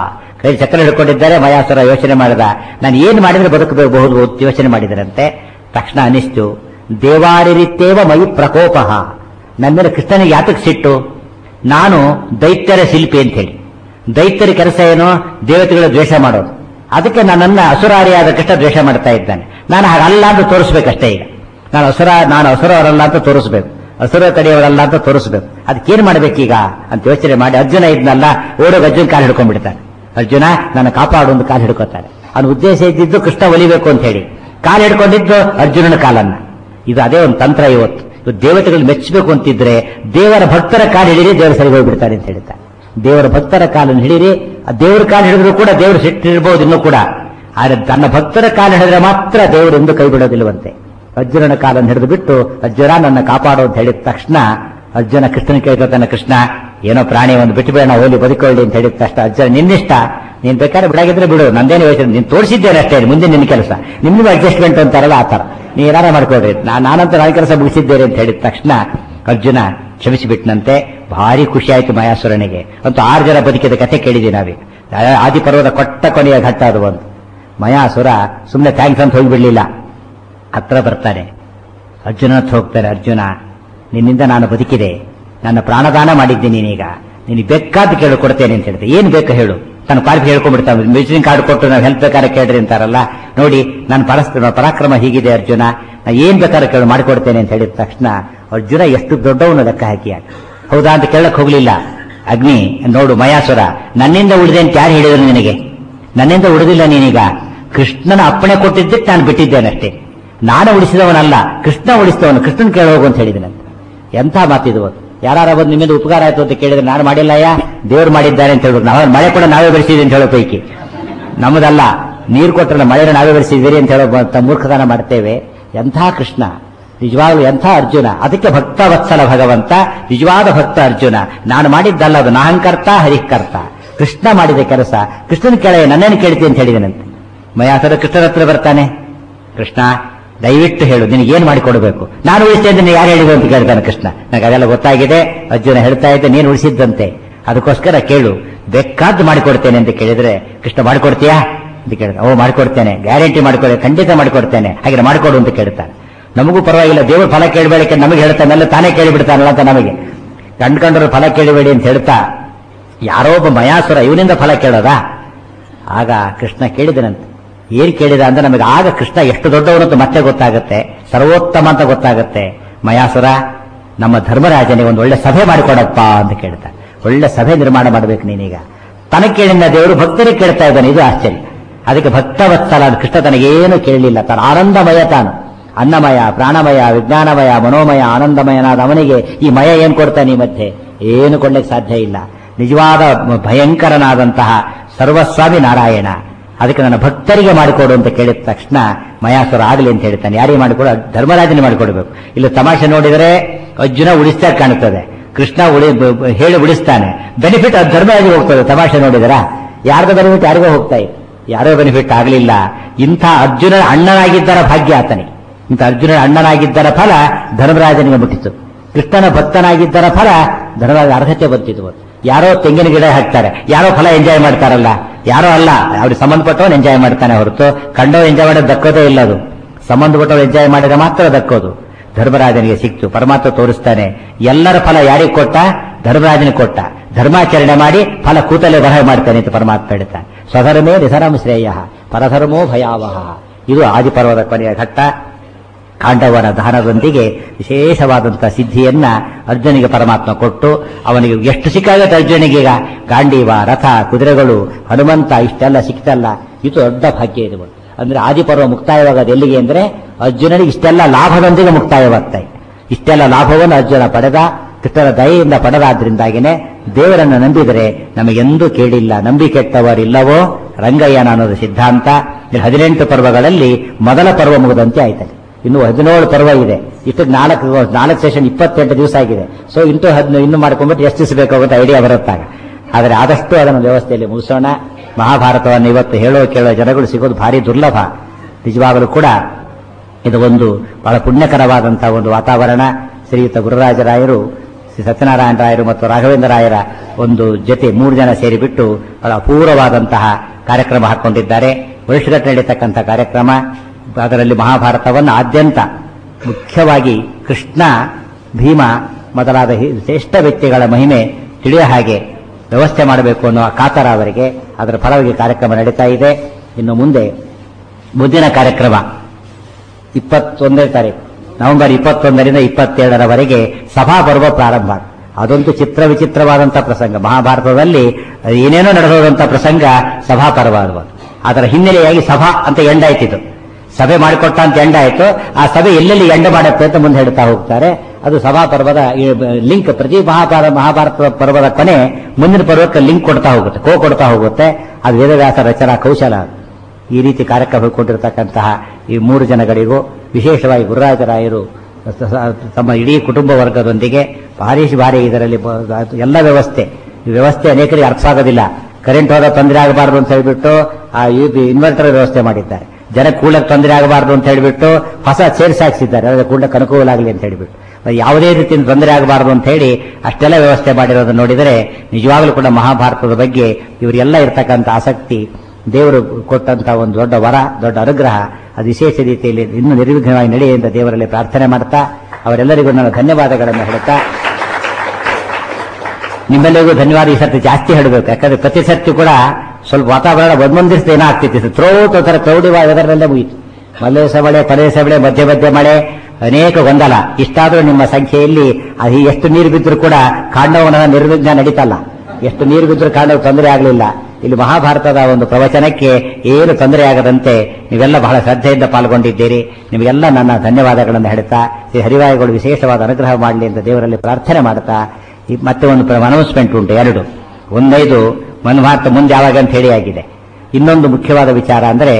ಕೈ ಚಕ್ರ ಹಿಡ್ಕೊಂಡಿದ್ದಾರೆ ಮಯಾಸುರ ಯೋಚನೆ ಮಾಡಿದ ನಾನು ಏನ್ ಮಾಡಿದ್ರೆ ಬದುಕಬಹುದು ಅಂತ ಯೋಚನೆ ಮಾಡಿದರಂತೆ ತಕ್ಷಣ ಅನಿಸ್ತು ದೇವಾರಿರಿತ್ತೇವ ಮೈ ಪ್ರಕೋಪ ನನ್ನ ಮೇಲೆ ಕೃಷ್ಣನಿಗೆ ಯಾತಕ್ಕೆ ಸಿಟ್ಟು ನಾನು ದೈತ್ಯರ ಶಿಲ್ಪಿ ಅಂತ ಹೇಳಿ ದೈತ್ಯರ ಕೆಲಸ ಏನು ದೇವತೆಗಳ ದ್ವೇಷ ಮಾಡೋದು ಅದಕ್ಕೆ ನನ್ನನ್ನ ಅಸುರಾರಿಯಾದ ಕೃಷ್ಣ ದ್ವೇಷ ಮಾಡ್ತಾ ಇದ್ದಾನೆ ನಾನು ಹಾಗಲ್ಲ ಅಂತ ತೋರಿಸ್ಬೇಕಷ್ಟೇ ಈಗ ನಾನು ಅಸುರ ನಾನು ಅಸುರವರಲ್ಲ ಅಂತ ತೋರಿಸ್ಬೇಕು ಅಸುರ ಕಡೆಯವರಲ್ಲ ಅಂತ ತೋರಿಸ್ಬೇಕು ಅದಕ್ಕೇನ್ ಮಾಡ್ಬೇಕೀಗ ಅಂತ ಯೋಚನೆ ಮಾಡಿ ಅರ್ಜುನ ಇದ್ನಲ್ಲ ಓಡೋಗಿ ಅರ್ಜುನ್ ಕಾಲು ಹಿಡ್ಕೊಂಡ್ಬಿಡ್ತಾನೆ ಅರ್ಜುನ ನನ್ನ ಕಾಪಾಡು ಒಂದು ಕಾಲು ಹಿಡ್ಕೊತಾನೆ ಅವನ ಉದ್ದೇಶ ಇದ್ದಿದ್ದು ಕೃಷ್ಣ ಒಲಿಬೇಕು ಅಂತ ಹೇಳಿ ಕಾಲು ಹಿಡ್ಕೊಂಡಿದ್ದು ಅರ್ಜುನನ ಕಾಲನ್ನ ಇದು ಅದೇ ಒಂದು ತಂತ್ರ ಇವತ್ತು ಇವತ್ತು ದೇವತೆಗಳು ಮೆಚ್ಚಬೇಕು ಅಂತಿದ್ರೆ ದೇವರ ಭಕ್ತರ ಕಾಲು ಹಿಡಿರಿ ದೇವರು ಸರಿ ಹೋಗ್ಬಿಡ್ತಾರೆ ಅಂತ ಹೇಳ್ತಾರೆ ದೇವರ ಭಕ್ತರ ಕಾಲನ್ನು ಹಿಡಿರಿ ಆ ದೇವರ ಕಾಲು ಹಿಡಿದ್ರು ಕೂಡ ದೇವರು ಸಿಟ್ಟಿರ್ಬೋದು ಇನ್ನೂ ಕೂಡ ಆದ್ರೆ ತನ್ನ ಭಕ್ತರ ಕಾಲು ಹಿಡಿದ್ರೆ ಮಾತ್ರ ದೇವರು ಎಂದು ಕೈ ಬಿಡೋದಿಲ್ವಂತೆ ಅರ್ಜುನನ ಕಾಲನ್ನು ಹಿಡಿದು ಬಿಟ್ಟು ಅರ್ಜುನ ನನ್ನ ಕಾಪಾಡು ಅಂತ ಹೇಳಿದ ತಕ್ಷಣ ಅರ್ಜುನ ಕೃಷ್ಣನ ಕೇಳ್ಕೊತಾನೆ ಕೃಷ್ಣ ಏನೋ ಪ್ರಾಣಿ ಒಂದು ಬಿಟ್ಟು ಬೇಡ ಹೋಲಿ ಬದುಕೊಳ್ಳಿ ಅಂತ ಹೇಳಿದ ತಕ್ಷಣ ಅರ್ಜುನ ನಿನ್ನಿಷ್ಟ ನೀನ್ ಬೇಕಾದ್ರೆ ಬಿಡಾಗಿದ್ರೆ ಬಿಡು ನಂದೇನು ಯೋಚನೆ ನೀನ್ ತೋರಿಸಿದ್ದೇನೆ ಅಷ್ಟೇ ಮುಂದೆ ನಿನ್ನ ಕೆಲಸ ನಿಮ್ಗೂ ಅಡ್ಜಸ್ಟ್ಮೆಂಟ್ ಅಂತಾರಲ್ಲ ಆ ತರ ನೀ ಏನಾರ ಮಾಡ್ಕೊಳ್ರಿ ನಾ- ನಾನಂತ ನನ್ನ ಕೆಲಸ ಮುಗಿಸಿದ್ದೇನೆ ಅಂತ ಹೇಳಿದ ತಕ್ಷಣ ಅರ್ಜುನ ಕ್ಷಮಿಸಿಬಿಟ್ನಂತೆ ಭಾರಿ ಖುಷಿ ಆಯ್ತು ಮಯಾಸುರನಿಗೆ ಅಂತೂ ಆರು ಜನ ಬದುಕಿದ ಕಥೆ ಕೇಳಿದ್ದೀವಿ ನಾವೀಗ ಆದಿಪರ್ವದ ಕೊಟ್ಟ ಕೊನೆಯ ಘಟ್ಟ ಅದು ಒಂದು ಮಯಾಸುರ ಸುಮ್ಮನೆ ಥ್ಯಾಂಕ್ಸ್ ಅಂತ ಹೋಗಿಬಿಡ್ಲಿಲ್ಲ ಹತ್ರ ಬರ್ತಾನೆ ಅರ್ಜುನ ಹತ್ರ ಹೋಗ್ತಾರೆ ಅರ್ಜುನ ನಿನ್ನಿಂದ ನಾನು ಬದುಕಿದೆ ನನ್ನ ಪ್ರಾಣದಾನ ಮಾಡಿದ್ದೀನಿ ನೀನೀಗ ನೀನು ಬೇಕಾದ ಕೇಳು ಕೊಡ್ತೇನೆ ಅಂತ ಹೇಳ್ತೆ ಏನ್ ಬೇಕು ಹೇಳು ತನ್ನ ಪಾರ್ಕ್ ಹೇಳ್ಕೊಂಡ್ಬಿಡ್ತಾನೆ ವಿಸಿಟಿಂಗ್ ಕಾರ್ಡ್ ಕೊಟ್ಟು ನಾವು ಹೆಲ್ಪ್ ಬೇಕಾದ್ರೆ ಕೇಳ್ರಿ ಅಂತಾರಲ್ಲ ನೋಡಿ ನನ್ನ ಪರಸ್ಪರ ಪರಾಕ್ರಮ ಹೀಗಿದೆ ಅರ್ಜುನ ನಾ ಏನ್ ಬೇಕಾದ್ರೆ ಕೇಳು ಮಾಡಿಕೊಡ್ತೇನೆ ಅಂತ ಹೇಳಿದ ತಕ್ಷಣ ಅರ್ಜುನ ಎಷ್ಟು ದೊಡ್ಡವನು ಲೆಕ್ಕ ಹಾಕಿ ಹೌದಾ ಅಂತ ಕೇಳಕ್ ಹೋಗ್ಲಿಲ್ಲ ಅಗ್ನಿ ನೋಡು ಮಯಾಸುರ ನನ್ನಿಂದ ಉಳಿದೆ ಅಂತ ಯಾರು ಹೇಳಿದ್ರು ನಿನಗೆ ನನ್ನಿಂದ ಉಳಿದಿಲ್ಲ ನೀನೀಗ ಕೃಷ್ಣನ ಅಪ್ಪಣೆ ಕೊಟ್ಟಿದ್ದಕ್ಕೆ ನಾನು ಬಿಟ್ಟಿದ್ದೇನಷ್ಟೇ ನಾನು ಉಳಿಸಿದವನಲ್ಲ ಕೃಷ್ಣ ಉಳಿಸಿದವನು ಕೃಷ್ಣನ್ ಕೇಳೋಗು ಅಂತ ಹೇಳಿದನಂತೆ ಎಂಥ ಮಾತಿದು ಅದು ಯಾರು ಬಂದು ನಿಮ್ಮಿಂದ ಉಪಕಾರ ಆಯ್ತು ಅಂತ ಕೇಳಿದ್ರೆ ನಾನು ಮಾಡಿಲ್ಲಯ್ಯ ದೇವ್ರು ಮಾಡಿದ್ದಾರೆ ಅಂತ ಹೇಳ್ಬೇಕು ನಾವು ಮಳೆ ಕೂಡ ನಾವೇ ಬೆಳೆಸಿದ್ವಿ ಅಂತ ಹೇಳೋ ಪೈಕಿ ನಮ್ಮದಲ್ಲ ನೀರು ಕೊಟ್ಟರೆ ಮಳೆನ ನಾವೇ ಬೆಳೆಸಿದ್ದೀರಿ ಅಂತ ಹೇಳೋ ಬ- ಮೂರ್ಖತನ ಮಾಡ್ತೇವೆ ಎಂಥ ಕೃಷ್ಣ ನಿಜವಾಗ್ಲೂ ಎಂಥ ಅರ್ಜುನ ಅದಕ್ಕೆ ಭಕ್ತ ವತ್ಸಲ ಭಗವಂತ ನಿಜವಾದ ಭಕ್ತ ಅರ್ಜುನ ನಾನು ಮಾಡಿದ್ದಲ್ಲ ಅದು ನಾಹಂಕರ್ತ ಹರಿಕರ್ತ ಕೃಷ್ಣ ಮಾಡಿದ ಕೆಲಸ ಕೃಷ್ಣನ ಕೇಳ ನನ್ನೇನು ಕೇಳ್ತಿ ಅಂತ ಹೇಳಿದನಂತೆ ಮಯಾಸರ ಕೃಷ್ಣನ ಹತ್ರ ಬರ್ತಾನೆ ಕೃಷ್ಣ ದಯವಿಟ್ಟು ಹೇಳು ನಿನಗೆ ಏನ್ ಮಾಡಿಕೊಡ್ಬೇಕು ನಾನು ಉಳಿಸ್ತೇನೆ ನೀನು ಯಾರು ಹೇಳಿದ್ರು ಅಂತ ಕೇಳ್ತಾನೆ ಕೃಷ್ಣ ನನಗೆ ಅದೆಲ್ಲ ಗೊತ್ತಾಗಿದೆ ಅರ್ಜುನ ಹೇಳ್ತಾ ಇದ್ದೆ ನೀನು ಉಳಿಸಿದ್ದಂತೆ ಅದಕ್ಕೋಸ್ಕರ ಕೇಳು ಬೇಕಾದ್ದು ಮಾಡಿಕೊಡ್ತೇನೆ ಅಂತ ಕೇಳಿದ್ರೆ ಕೃಷ್ಣ ಮಾಡಿಕೊಡ್ತೀಯಾ ಅಂತ ಕೇಳಿದ ಓ ಮಾಡಿಕೊಡ್ತೇನೆ ಗ್ಯಾರಂಟಿ ಮಾಡಿಕೊಡ ಖಂಡಿತ ಮಾಡಿಕೊಡ್ತೇನೆ ಹಾಗೆ ಮಾಡಿಕೊಡು ಅಂತ ಕೇಳ್ತಾನೆ ನಮಗೂ ಪರವಾಗಿಲ್ಲ ದೇವರು ಫಲ ಕೇಳಬೇಡಕ್ಕೆ ನಮಗೆ ಹೇಳ್ತಾನೆಲ್ಲ ತಾನೇ ಕೇಳಿಬಿಡ್ತಾನಲ್ಲ ಅಂತ ನಮಗೆ ಕಂಡ್ಕೊಂಡ್ರು ಫಲ ಕೇಳಬೇಡಿ ಅಂತ ಹೇಳ್ತಾ ಯಾರೋ ಒಬ್ಬ ಮಯಾಸುರ ಇವನಿಂದ ಫಲ ಕೇಳೋದಾ ಆಗ ಕೃಷ್ಣ ಕೇಳಿದನಂತೆ ಏನ್ ಕೇಳಿದ ಅಂದ್ರೆ ನಮಗೆ ಆಗ ಕೃಷ್ಣ ಎಷ್ಟು ದೊಡ್ಡವನು ಅಂತ ಮತ್ತೆ ಗೊತ್ತಾಗುತ್ತೆ ಸರ್ವೋತ್ತಮ ಅಂತ ಗೊತ್ತಾಗುತ್ತೆ ಮಯಾಸುರ ನಮ್ಮ ಧರ್ಮರಾಜನಿಗೆ ಒಂದು ಒಳ್ಳೆ ಸಭೆ ಮಾಡಿಕೊಡಪ್ಪ ಅಂತ ಕೇಳ್ತಾ ಒಳ್ಳೆ ಸಭೆ ನಿರ್ಮಾಣ ಮಾಡ್ಬೇಕು ನೀನೀಗ ತನಗೆ ಕೇಳಿದ ದೇವರು ಭಕ್ತರಿಗೆ ಕೇಳ್ತಾ ಇದ್ದಾನೆ ಇದು ಆಶ್ಚರ್ಯ ಅದಕ್ಕೆ ಭಕ್ತ ವತ್ಸಲ ಅಂತ ಕೃಷ್ಣ ತನಗೇನು ಕೇಳಲಿಲ್ಲ ತಾನು ಆನಂದಮಯ ತಾನು ಅನ್ನಮಯ ಪ್ರಾಣಮಯ ವಿಜ್ಞಾನಮಯ ಮನೋಮಯ ಆನಂದಮಯನಾದ ಅವನಿಗೆ ಈ ಮಯ ಏನ್ ಕೊಡ್ತಾನೆ ಈ ಮಧ್ಯೆ ಏನು ಕೊಡ್ಲಿಕ್ಕೆ ಸಾಧ್ಯ ಇಲ್ಲ ನಿಜವಾದ ಭಯಂಕರನಾದಂತಹ ಸರ್ವಸ್ವಾಮಿ ನಾರಾಯಣ ಅದಕ್ಕೆ ನನ್ನ ಭಕ್ತರಿಗೆ ಮಾಡಿಕೊಡು ಅಂತ ಕೇಳಿದ ತಕ್ಷಣ ಮಯಾಸುರ ಆಗಲಿ ಅಂತ ಹೇಳ್ತಾನೆ ಯಾರಿಗೆ ಮಾಡಿಕೊಡು ಧರ್ಮರಾಜನೇ ಮಾಡಿಕೊಡ್ಬೇಕು ಇಲ್ಲಿ ತಮಾಷೆ ನೋಡಿದರೆ ಅರ್ಜುನ ಉಳಿಸ್ತಾ ಕಾಣುತ್ತದೆ ಕೃಷ್ಣ ಉಳಿ ಬ- ಬ- ಹೇಳಿ ಉಳಿಸ್ತಾನೆ ಬೆನಿಫಿಟ್ ಅದು ಧರ್ಮರಾಜಿಗೆ ಹೋಗ್ತದೆ ತಮಾಷೆ ನೋಡಿದರ ಯಾರ್ದು ಬೆನಿಫಿಟ್ ಯಾರಿಗೋ ಹೋಗ್ತಾ ಇದೆ ಯಾರೋ ಬೆನಿಫಿಟ್ ಆಗಲಿಲ್ಲ ಇಂಥ ಅರ್ಜುನ ಅಣ್ಣನಾಗಿದ್ದರ ಭಾಗ್ಯ ಆತನಿಗೆ ಇಂಥ ಅರ್ಜುನ ಅಣ್ಣನಾಗಿದ್ದರ ಫಲ ಧರ್ಮರಾಜನಿಗೆ ಮುಟ್ಟಿತು ಕೃಷ್ಣನ ಭಕ್ತನಾಗಿದ್ದರ ಫಲ ಧರ್ಮರಾಜ ಅರ್ಹತೆ ಬಂತಿತ್ತು ಯಾರೋ ತೆಂಗಿನ ಗಿಡ ಹಾಕ್ತಾರೆ ಯಾರೋ ಫಲ ಎಂಜಾಯ್ ಮಾಡ್ತಾರಲ್ಲ ಯಾರೋ ಅಲ್ಲ ಅವ್ರಿಗೆ ಸಂಬಂಧಪಟ್ಟವನು ಎಂಜಾಯ್ ಮಾಡ್ತಾನೆ ಹೊರತು ಕಂಡವ್ ಎಂಜಾಯ್ ಮಾಡೋದು ದಕ್ಕೋದೇ ಇಲ್ಲ ಅದು ಸಂಬಂಧಪಟ್ಟವ್ರು ಎಂಜಾಯ್ ಮಾಡಿದ್ರೆ ಮಾತ್ರ ದಕ್ಕೋದು ಧರ್ಮರಾಜನಿಗೆ ಸಿಕ್ತು ಪರಮಾತ್ಮ ತೋರಿಸ್ತಾನೆ ಎಲ್ಲರ ಫಲ ಯಾರಿಗೆ ಕೊಟ್ಟ ಧರ್ಮರಾಜನಿಗೆ ಕೊಟ್ಟ ಧರ್ಮಾಚರಣೆ ಮಾಡಿ ಫಲ ಕೂತಲೇ ಬರಹ ಮಾಡ್ತಾನೆ ಅಂತ ಪರಮಾತ್ಮ ಹೇಳ್ತಾನೆ ಸ್ವಧರ್ಮೇ ನಿಧರಂ ಶ್ರೇಯ ಪರಧರ್ಮೋ ಭಯಾವಹ ಇದು ಆದಿಪರ್ವದ ಕೊನೆಯ ಘಟ್ಟ ಕಾಂಡವನ ದಹನದೊಂದಿಗೆ ವಿಶೇಷವಾದಂತಹ ಸಿದ್ಧಿಯನ್ನ ಅರ್ಜುನಿಗೆ ಪರಮಾತ್ಮ ಕೊಟ್ಟು ಅವನಿಗೆ ಎಷ್ಟು ಸಿಕ್ಕಾಗತ್ತೆ ಅರ್ಜುನಿಗೆ ಈಗ ಗಾಂಡೀವ ರಥ ಕುದುರೆಗಳು ಹನುಮಂತ ಇಷ್ಟೆಲ್ಲ ಸಿಕ್ತಲ್ಲ ಇದು ದೊಡ್ಡ ಭಾಗ್ಯ ಇದು ಅಂದ್ರೆ ಆದಿಪರ್ವ ಮುಕ್ತಾಯವಾಗೋದು ಎಲ್ಲಿಗೆ ಅಂದ್ರೆ ಅರ್ಜುನನಿಗೆ ಇಷ್ಟೆಲ್ಲ ಲಾಭದೊಂದಿಗೆ ಮುಕ್ತಾಯವಾಗ್ತಾ ಇದೆ ಇಷ್ಟೆಲ್ಲ ಲಾಭವನ್ನು ಅರ್ಜುನ ಪಡೆದ ಕೃಷ್ಣನ ದಯೆಯಿಂದ ಪಡೆದಾದ್ರಿಂದಾಗಿನೇ ದೇವರನ್ನು ನಂಬಿದರೆ ನಮಗೆಂದೂ ಕೇಳಿಲ್ಲ ನಂಬಿ ಕೆಟ್ಟವರಿಲ್ಲವೋ ರಂಗಯ್ಯನ ಅನ್ನೋದು ಸಿದ್ಧಾಂತ ಇಲ್ಲಿ ಹದಿನೆಂಟು ಪರ್ವಗಳಲ್ಲಿ ಮೊದಲ ಪರ್ವ ಮುಗಿದಂತೆ ಆಯ್ತದೆ ಇನ್ನು ಹದಿನೇಳು ಪರ್ವ ಇದೆ ಇಷ್ಟು ನಾಲ್ಕು ನಾಲ್ಕು ಸೆಷನ್ ಇಪ್ಪತ್ತೆಂಟು ದಿವಸ ಆಗಿದೆ ಸೊ ಇಂಟು ಹದಿನೈದು ಇನ್ನು ಮಾಡ್ಕೊಂಡ್ಬಿಟ್ಟು ಎಷ್ಟು ದಿವಸ ಬೇಕಾಗುತ್ತೆ ಐಡಿಯಾ ಬರುತ್ತಾಗ ಆದರೆ ಆದಷ್ಟು ಅದನ್ನು ವ್ಯವಸ್ಥೆಯಲ್ಲಿ ಮುಗಿಸೋಣ ಮಹಾಭಾರತವನ್ನು ಇವತ್ತು ಹೇಳೋ ಕೇಳೋ ಜನಗಳು ಸಿಗೋದು ಭಾರಿ ದುರ್ಲಭ ನಿಜವಾಗಲೂ ಕೂಡ ಇದು ಒಂದು ಬಹಳ ಪುಣ್ಯಕರವಾದಂತಹ ಒಂದು ವಾತಾವರಣ ಶ್ರೀಯುತ ಗುರುರಾಜರಾಯರು ಶ್ರೀ ಸತ್ಯನಾರಾಯಣ ರಾಯರು ಮತ್ತು ರಾಘವೇಂದ್ರ ರಾಯರ ಒಂದು ಜೊತೆ ಮೂರು ಜನ ಸೇರಿಬಿಟ್ಟು ಬಹಳ ಅಪೂರ್ವವಾದಂತಹ ಕಾರ್ಯಕ್ರಮ ಹಾಕೊಂಡಿದ್ದಾರೆ ವರ್ಷಗಟ್ಟಲೆ ನಡೀತಕ್ಕಂಥ ಕಾರ್ಯಕ್ರಮ ಅದರಲ್ಲಿ ಮಹಾಭಾರತವನ್ನು ಆದ್ಯಂತ ಮುಖ್ಯವಾಗಿ ಕೃಷ್ಣ ಭೀಮ ಮೊದಲಾದ ಹಿ- ಶ್ರೇಷ್ಠ ವ್ಯಕ್ತಿಗಳ ಮಹಿಮೆ ತಿಳಿಯ ಹಾಗೆ ವ್ಯವಸ್ಥೆ ಮಾಡಬೇಕು ಅನ್ನೋ ಕಾತರ ಅವರಿಗೆ ಅದರ ಫಲವಾಗಿ ಕಾರ್ಯಕ್ರಮ ನಡೀತಾ ಇದೆ ಇನ್ನು ಮುಂದೆ ಮುಂದಿನ ಕಾರ್ಯಕ್ರಮ ಇಪ್ಪತ್ತೊಂದನೇ ತಾರೀಕು ನವೆಂಬರ್ ಇಪ್ಪತ್ತೊಂದರಿಂದ ಇಪ್ಪತ್ತೆರಡರವರೆಗೆ ಸಭಾ ಪರ್ವ ಪ್ರಾರಂಭ ಅದೊಂದು ಚಿತ್ರ ವಿಚಿತ್ರವಾದಂತಹ ಪ್ರಸಂಗ ಮಹಾಭಾರತದಲ್ಲಿ ಏನೇನೋ ನಡೆದೋದಂತ ಪ್ರಸಂಗ ಸಭಾ ಪರ್ವ ಅದು ಅದರ ಹಿನ್ನೆಲೆಯಾಗಿ ಸಭಾ ಅಂತ ಎಂಡಾಯ್ತಿದ್ದು ಸಭೆ ಮಾಡಿಕೊಟ್ಟ ಅಂತ ಎಂಡಾಯ್ತು ಆ ಸಭೆ ಎಲ್ಲೆಲ್ಲಿ ಎಂಡ ಮಾಡುತ್ತೆ ಅಂತ ಮುಂದೆ ಹೇಳ್ತಾ ಹೋಗ್ತಾರೆ ಅದು ಸಭಾ ಪರ್ವದ ಲಿಂಕ್ ಪ್ರತಿ ಮಹಾಭಾರ ಮಹಾಭಾರತ ಪರ್ವದ ಕೊನೆ ಮುಂದಿನ ಪರ್ವಕ್ಕೆ ಲಿಂಕ್ ಕೊಡ್ತಾ ಹೋಗುತ್ತೆ ಕೋ ಕೊಡ್ತಾ ಹೋಗುತ್ತೆ ಅದು ವೇದವ್ಯಾಸ ರಚನಾ ಕೌಶಲ ಈ ರೀತಿ ಕಾರ್ಯಕ್ರಮ ಹಮ್ಮಿಕೊಂಡಿರತಕ್ಕಂತಹ ಈ ಮೂರು ಜನಗಳಿಗೂ ವಿಶೇಷವಾಗಿ ಗುರುರಾಜರಾಯರು ಸ- ಸ- ತಮ್ಮ ಇಡೀ ಕುಟುಂಬ ವರ್ಗದೊಂದಿಗೆ ಭಾರಿ ಭಾರಿ ಇದರಲ್ಲಿ ಬ- ಎಲ್ಲ ವ್ಯವಸ್ಥೆ ಈ ವ್ಯವಸ್ಥೆ ಅನೇಕರಿಗೆ ಅರ್ಥ ಆಗೋದಿಲ್ಲ ಕರೆಂಟ್ ಹೋದ ತೊಂದರೆ ಆಗಬಾರದು ಅಂತ ಹೇಳಿಬಿಟ್ಟು ಆ ಇನ್ವರ್ಟರ್ ವ್ಯವಸ್ಥೆ ಮಾಡಿದ್ದಾರೆ ಜನ ಕೂಡಕ್ಕೆ ತೊಂದರೆ ಆಗಬಾರದು ಅಂತ ಹೇಳಿಬಿಟ್ಟು ಹೊಸ ಚೇರ್ಸ್ ಹಾಕ್ಸಿದ್ದಾರೆ ಅದರ ಕೂಡಕ್ಕೆ ಅನುಕೂಲ ಆಗಲಿ ಅಂತ ಹೇಳಿಬಿಟ್ಟು ಯಾವುದೇ ರೀತಿಯಿಂದ ತೊಂದರೆ ಆಗಬಾರದು ಅಂತ ಹೇಳಿ ಅಷ್ಟೆಲ್ಲ ವ್ಯವಸ್ಥೆ ಮಾಡಿರೋದನ್ನು ನೋಡಿದರೆ ನಿಜವಾಗ್ಲೂ ಕೂಡ ಮಹಾಭಾರತದ ಬಗ್ಗೆ ಇವರೆಲ್ಲ ಇರ್ತಕ್ಕಂಥ ಆಸಕ್ತಿ ದೇವರು ಕೊಟ್ಟಂತಹ ಒಂದು ದೊಡ್ಡ ವರ ದೊಡ್ಡ ಅನುಗ್ರಹ ಅದು ವಿಶೇಷ ರೀತಿಯಲ್ಲಿ ಇನ್ನೂ ನಿರ್ವಿಘ್ನವಾಗಿ ನಡೆಯಲಿ ಅಂತ ದೇವರಲ್ಲಿ ಪ್ರಾರ್ಥನೆ ಮಾಡ್ತಾ ಅವರೆಲ್ಲರಿಗೂ ನಾನು ಧನ್ಯವಾದಗಳನ್ನು ಹೇಳ್ತಾ ನಿಮ್ಮೆಲ್ಲರಿಗೂ ಧನ್ಯವಾದ ಈ ಸರ್ತಿ ಜಾಸ್ತಿ ಹೇಳಬೇಕು ಯಾಕಂದ್ರೆ ಪ್ರತಿ ಸರ್ತಿ ಕೂಡ ಸ್ವಲ್ಪ ವಾತಾವರಣ ಒಂದೊಂದು ದಿವಸ ಏನಾಗ್ತಿತ್ತು ಥ್ರೋಟ್ ಒಂಥರ ಕ್ರೌಡಿ ವೆದರ್ನಲ್ಲೇ ಮುಗೀತು ಮಲ್ಲೇಸ ಮಳೆ ಪರೇಸ ಮಳೆ ಮಧ್ಯೆ ಮಧ್ಯೆ ಮಳೆ ಅನೇಕ ಗೊಂದಲ ಇಷ್ಟಾದರೂ ನಿಮ್ಮ ಸಂಖ್ಯೆಯಲ್ಲಿ ಅದು ಎಷ್ಟು ನೀರು ಬಿದ್ದರೂ ಕೂಡ ಕಾಂಡವನ ನಿರ್ವಿಘ್ನ ನಡೀತಲ್ಲ ಎಷ್ಟು ನೀರು ಬಿದ್ದರೂ ಕಾಂಡವ ತೊಂದರೆ ಆಗಲಿಲ್ಲ ಇಲ್ಲಿ ಮಹಾಭಾರತದ ಒಂದು ಪ್ರವಚನಕ್ಕೆ ಏನು ತೊಂದರೆ ಆಗದಂತೆ ನೀವೆಲ್ಲ ಬಹಳ ಶ್ರದ್ಧೆಯಿಂದ ಪಾಲ್ಗೊಂಡಿದ್ದೀರಿ ನಿಮಗೆಲ್ಲ ನನ್ನ ಧನ್ಯವಾದಗಳನ್ನು ಹೇಳ್ತಾ ಶ್ರೀ ಹರಿವಾಯುಗಳು ವಿಶೇಷವಾದ ಅನುಗ್ರಹ ಮಾಡಲಿ ಅಂತ ದೇವರಲ್ಲಿ ಪ್ರಾರ್ಥನೆ ಮಾಡ್ತಾ ಈ ಮತ್ತೆ ಒಂದು ಅನೌನ್ಸ್ಮೆಂಟ್ ಉಂಟು ಎರಡು ಒಂದೈದು ಮನ್ಭಾರತ ಮುಂದೆ ಯಾವಾಗ ಅಂತ ಹೇಳಿ ಆಗಿದೆ ಇನ್ನೊಂದು ಮುಖ್ಯವಾದ ವಿಚಾರ ಅಂದರೆ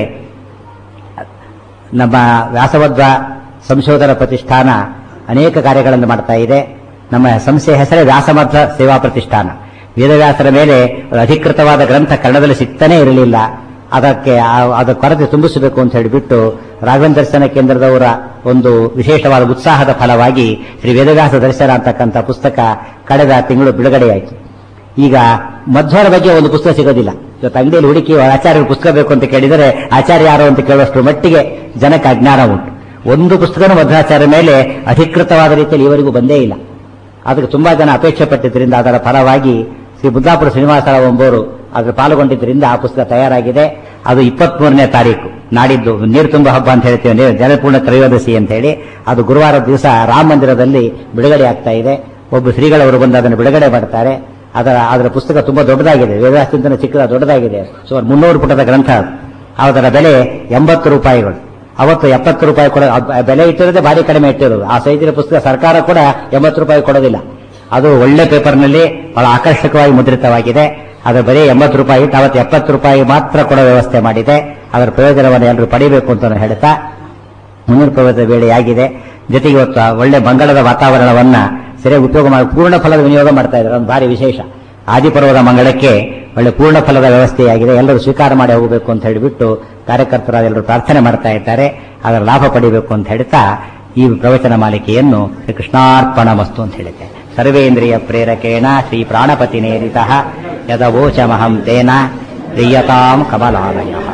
ನಮ್ಮ ವ್ಯಾಸವದ್ವ ಸಂಶೋಧನಾ ಪ್ರತಿಷ್ಠಾನ ಅನೇಕ ಕಾರ್ಯಗಳನ್ನು ಮಾಡ್ತಾ ಇದೆ ನಮ್ಮ ಸಂಸ್ಥೆಯ ಹೆಸರೇ ವ್ಯಾಸಮಧ್ವ ಸೇವಾ ಪ್ರತಿಷ್ಠಾನ ವೇದವ್ಯಾಸರ ಮೇಲೆ ಅಧಿಕೃತವಾದ ಗ್ರಂಥ ಕನ್ನಡದಲ್ಲಿ ಸಿಗ್ತಾನೇ ಇರಲಿಲ್ಲ ಅದಕ್ಕೆ ಆ- ಅದರ ಕೊರತೆ ತುಂಬಿಸಬೇಕು ಅಂತ ಹೇಳಿಬಿಟ್ಟು ರಾಘವೇಂದ್ರ ದರ್ಶನ ಕೇಂದ್ರದವರ ಒಂದು ವಿಶೇಷವಾದ ಉತ್ಸಾಹದ ಫಲವಾಗಿ ಶ್ರೀ ವೇದವ್ಯಾಸ ದರ್ಶನ ಅಂತಕ್ಕಂಥ ಪುಸ್ತಕ ಕಳೆದ ತಿಂಗಳು ಬಿಡುಗಡೆಯಾಯಿತು ಈಗ ಮಧ್ವರ ಬಗ್ಗೆ ಒಂದು ಪುಸ್ತಕ ಸಿಗೋದಿಲ್ಲ ಇವತ್ತು ಅಂಗಡಿಯಲ್ಲಿ ಹುಡುಕಿ ಆಚಾರ್ಯರು ಪುಸ್ತಕ ಬೇಕು ಅಂತ ಕೇಳಿದರೆ ಆಚಾರ್ಯ ಯಾರು ಅಂತ ಕೇಳುವಷ್ಟು ಮಟ್ಟಿಗೆ ಜನಕ್ಕೆ ಅಜ್ಞಾನ ಉಂಟು ಒಂದು ಪುಸ್ತಕನೂ ಮಧ್ವಾಚಾರ್ಯ ಮೇಲೆ ಅಧಿಕೃತವಾದ ರೀತಿಯಲ್ಲಿ ಇವರಿಗೂ ಬಂದೇ ಇಲ್ಲ ಅದಕ್ಕೆ ತುಂಬಾ ಜನ ಅಪೇಕ್ಷೆ ಪಟ್ಟಿದ್ದರಿಂದ ಅದರ ಫಲವಾಗಿ ಶ್ರೀ ಬುದ್ಧಾಪುರ ಶ್ರೀನಿವಾಸರಾವ್ ಎಂಬುವರು ಅದರ ಪಾಲ್ಗೊಂಡಿದ್ದರಿಂದ ಆ ಪುಸ್ತಕ ತಯಾರಾಗಿದೆ ಅದು ಇಪ್ಪತ್ಮೂರನೇ ತಾರೀಕು ನಾಡಿದ್ದು ನೀರು ತುಂಬ ಹಬ್ಬ ಅಂತ ಹೇಳ್ತೇವೆ ನೀರು ಜನಪೂರ್ಣ ತ್ರಯೋದಶಿ ಅಂತ ಹೇಳಿ ಅದು ಗುರುವಾರ ದಿವಸ ರಾಮ ಮಂದಿರದಲ್ಲಿ ಬಿಡುಗಡೆ ಆಗ್ತಾ ಇದೆ ಒಬ್ಬ ಶ್ರೀಗಳವರು ಬಂದು ಅದನ್ನು ಬಿಡುಗಡೆ ಮಾಡ್ತಾರೆ ಅದರ ಅದರ ಪುಸ್ತಕ ತುಂಬಾ ದೊಡ್ಡದಾಗಿದೆ ವೇದಾಸ್ತಿಂತನ ಚಿಕ್ಕದ ದೊಡ್ಡದಾಗಿದೆ ಸುಮಾರು ಮುನ್ನೂರು ಪುಟದ ಗ್ರಂಥ ಅದು. ಅದರ ಬೆಲೆ ಎಂಬತ್ತು ರೂಪಾಯಿಗಳು ಅವತ್ತು ಎಪ್ಪತ್ತು ರೂಪಾಯಿ ಕೊಡ ಅದ್- ಬೆಲೆ ಇಟ್ಟಿರೋದೇ ಭಾರಿ ಕಡಿಮೆ ಇಟ್ಟಿರೋದು ಆ ಸೈಜಿನ ಪುಸ್ತಕ ಸರ್ಕಾರ ಕೂಡ ಎಂಬತ್ತು ರೂಪಾಯಿ ಕೊಡೋದಿಲ್ಲ ಅದು ಒಳ್ಳೆ ಪೇಪರ್ನಲ್ಲಿ ಬಹಳ ಆಕರ್ಷಕವಾಗಿ ಮುದ್ರಿತವಾಗಿದೆ ಅದರ ಬರೀ ಎಂಬತ್ತು ರೂಪಾಯಿ ಇಟ್ಟು ಅವತ್ತು ಎಪ್ಪತ್ತು ರೂಪಾಯಿ ಮಾತ್ರ ಕೊಡೋ ವ್ಯವಸ್ಥೆ ಮಾಡಿದೆ ಅದರ ಪ್ರಯೋಜನವನ್ನು ಎಲ್ಲರೂ ಪಡಿಬೇಕು ಅಂತ ನಾನು ಹೇಳ್ತಾ ಮುಂದಿನ ಪರ್ವತ ವೇಳೆಯಾಗಿದೆ ಜೊತೆಗೆ ಇವತ್ತು ಆ ಒಳ್ಳೆ ಮಂಗಳದ ವಾತಾವರಣವನ್ನ ಸರಿಯಾಗಿ ಉಪಯೋಗ ಮಾಡಿ ಪೂರ್ಣ ಫಲದ ವಿನಿಯೋಗ ಮಾಡ್ತಾ ಇದ್ದಾರೆ ಒಂದು ಭಾರಿ ವಿಶೇಷ ಆದಿಪರ್ವದ ಮಂಗಳಕ್ಕೆ ಒಳ್ಳೆ ಪೂರ್ಣ ಫಲದ ವ್ಯವಸ್ಥೆಯಾಗಿದೆ ಎಲ್ಲರೂ ಸ್ವೀಕಾರ ಮಾಡಿ ಹೋಗಬೇಕು ಅಂತ ಹೇಳಿಬಿಟ್ಟು ಕಾರ್ಯಕರ್ತರಾದ ಎಲ್ಲರೂ ಪ್ರಾರ್ಥನೆ ಮಾಡ್ತಾ ಇದ್ದಾರೆ ಅದರ ಲಾಭ ಪಡಿಬೇಕು ಅಂತ ಹೇಳ್ತಾ ಈ ಪ್ರವಚನ ಮಾಲಿಕೆಯನ್ನು ಶ್ರೀ ಕೃಷ್ಣಾರ್ಪಣ ಮಸ್ತು ಅಂತ ಹೇಳಿದೆ ಸರ್ವೇಂದ್ರಿಯ ಪ್ರೇರಕೇಣ ಶ್ರೀ ಪ್ರಾಣಪತಿ ನೇರಿತ ಯದವೋಚಮಹಂ ತೇನ ಪ್ರಿಯತಾಂ ಕಮಲಾಲಯ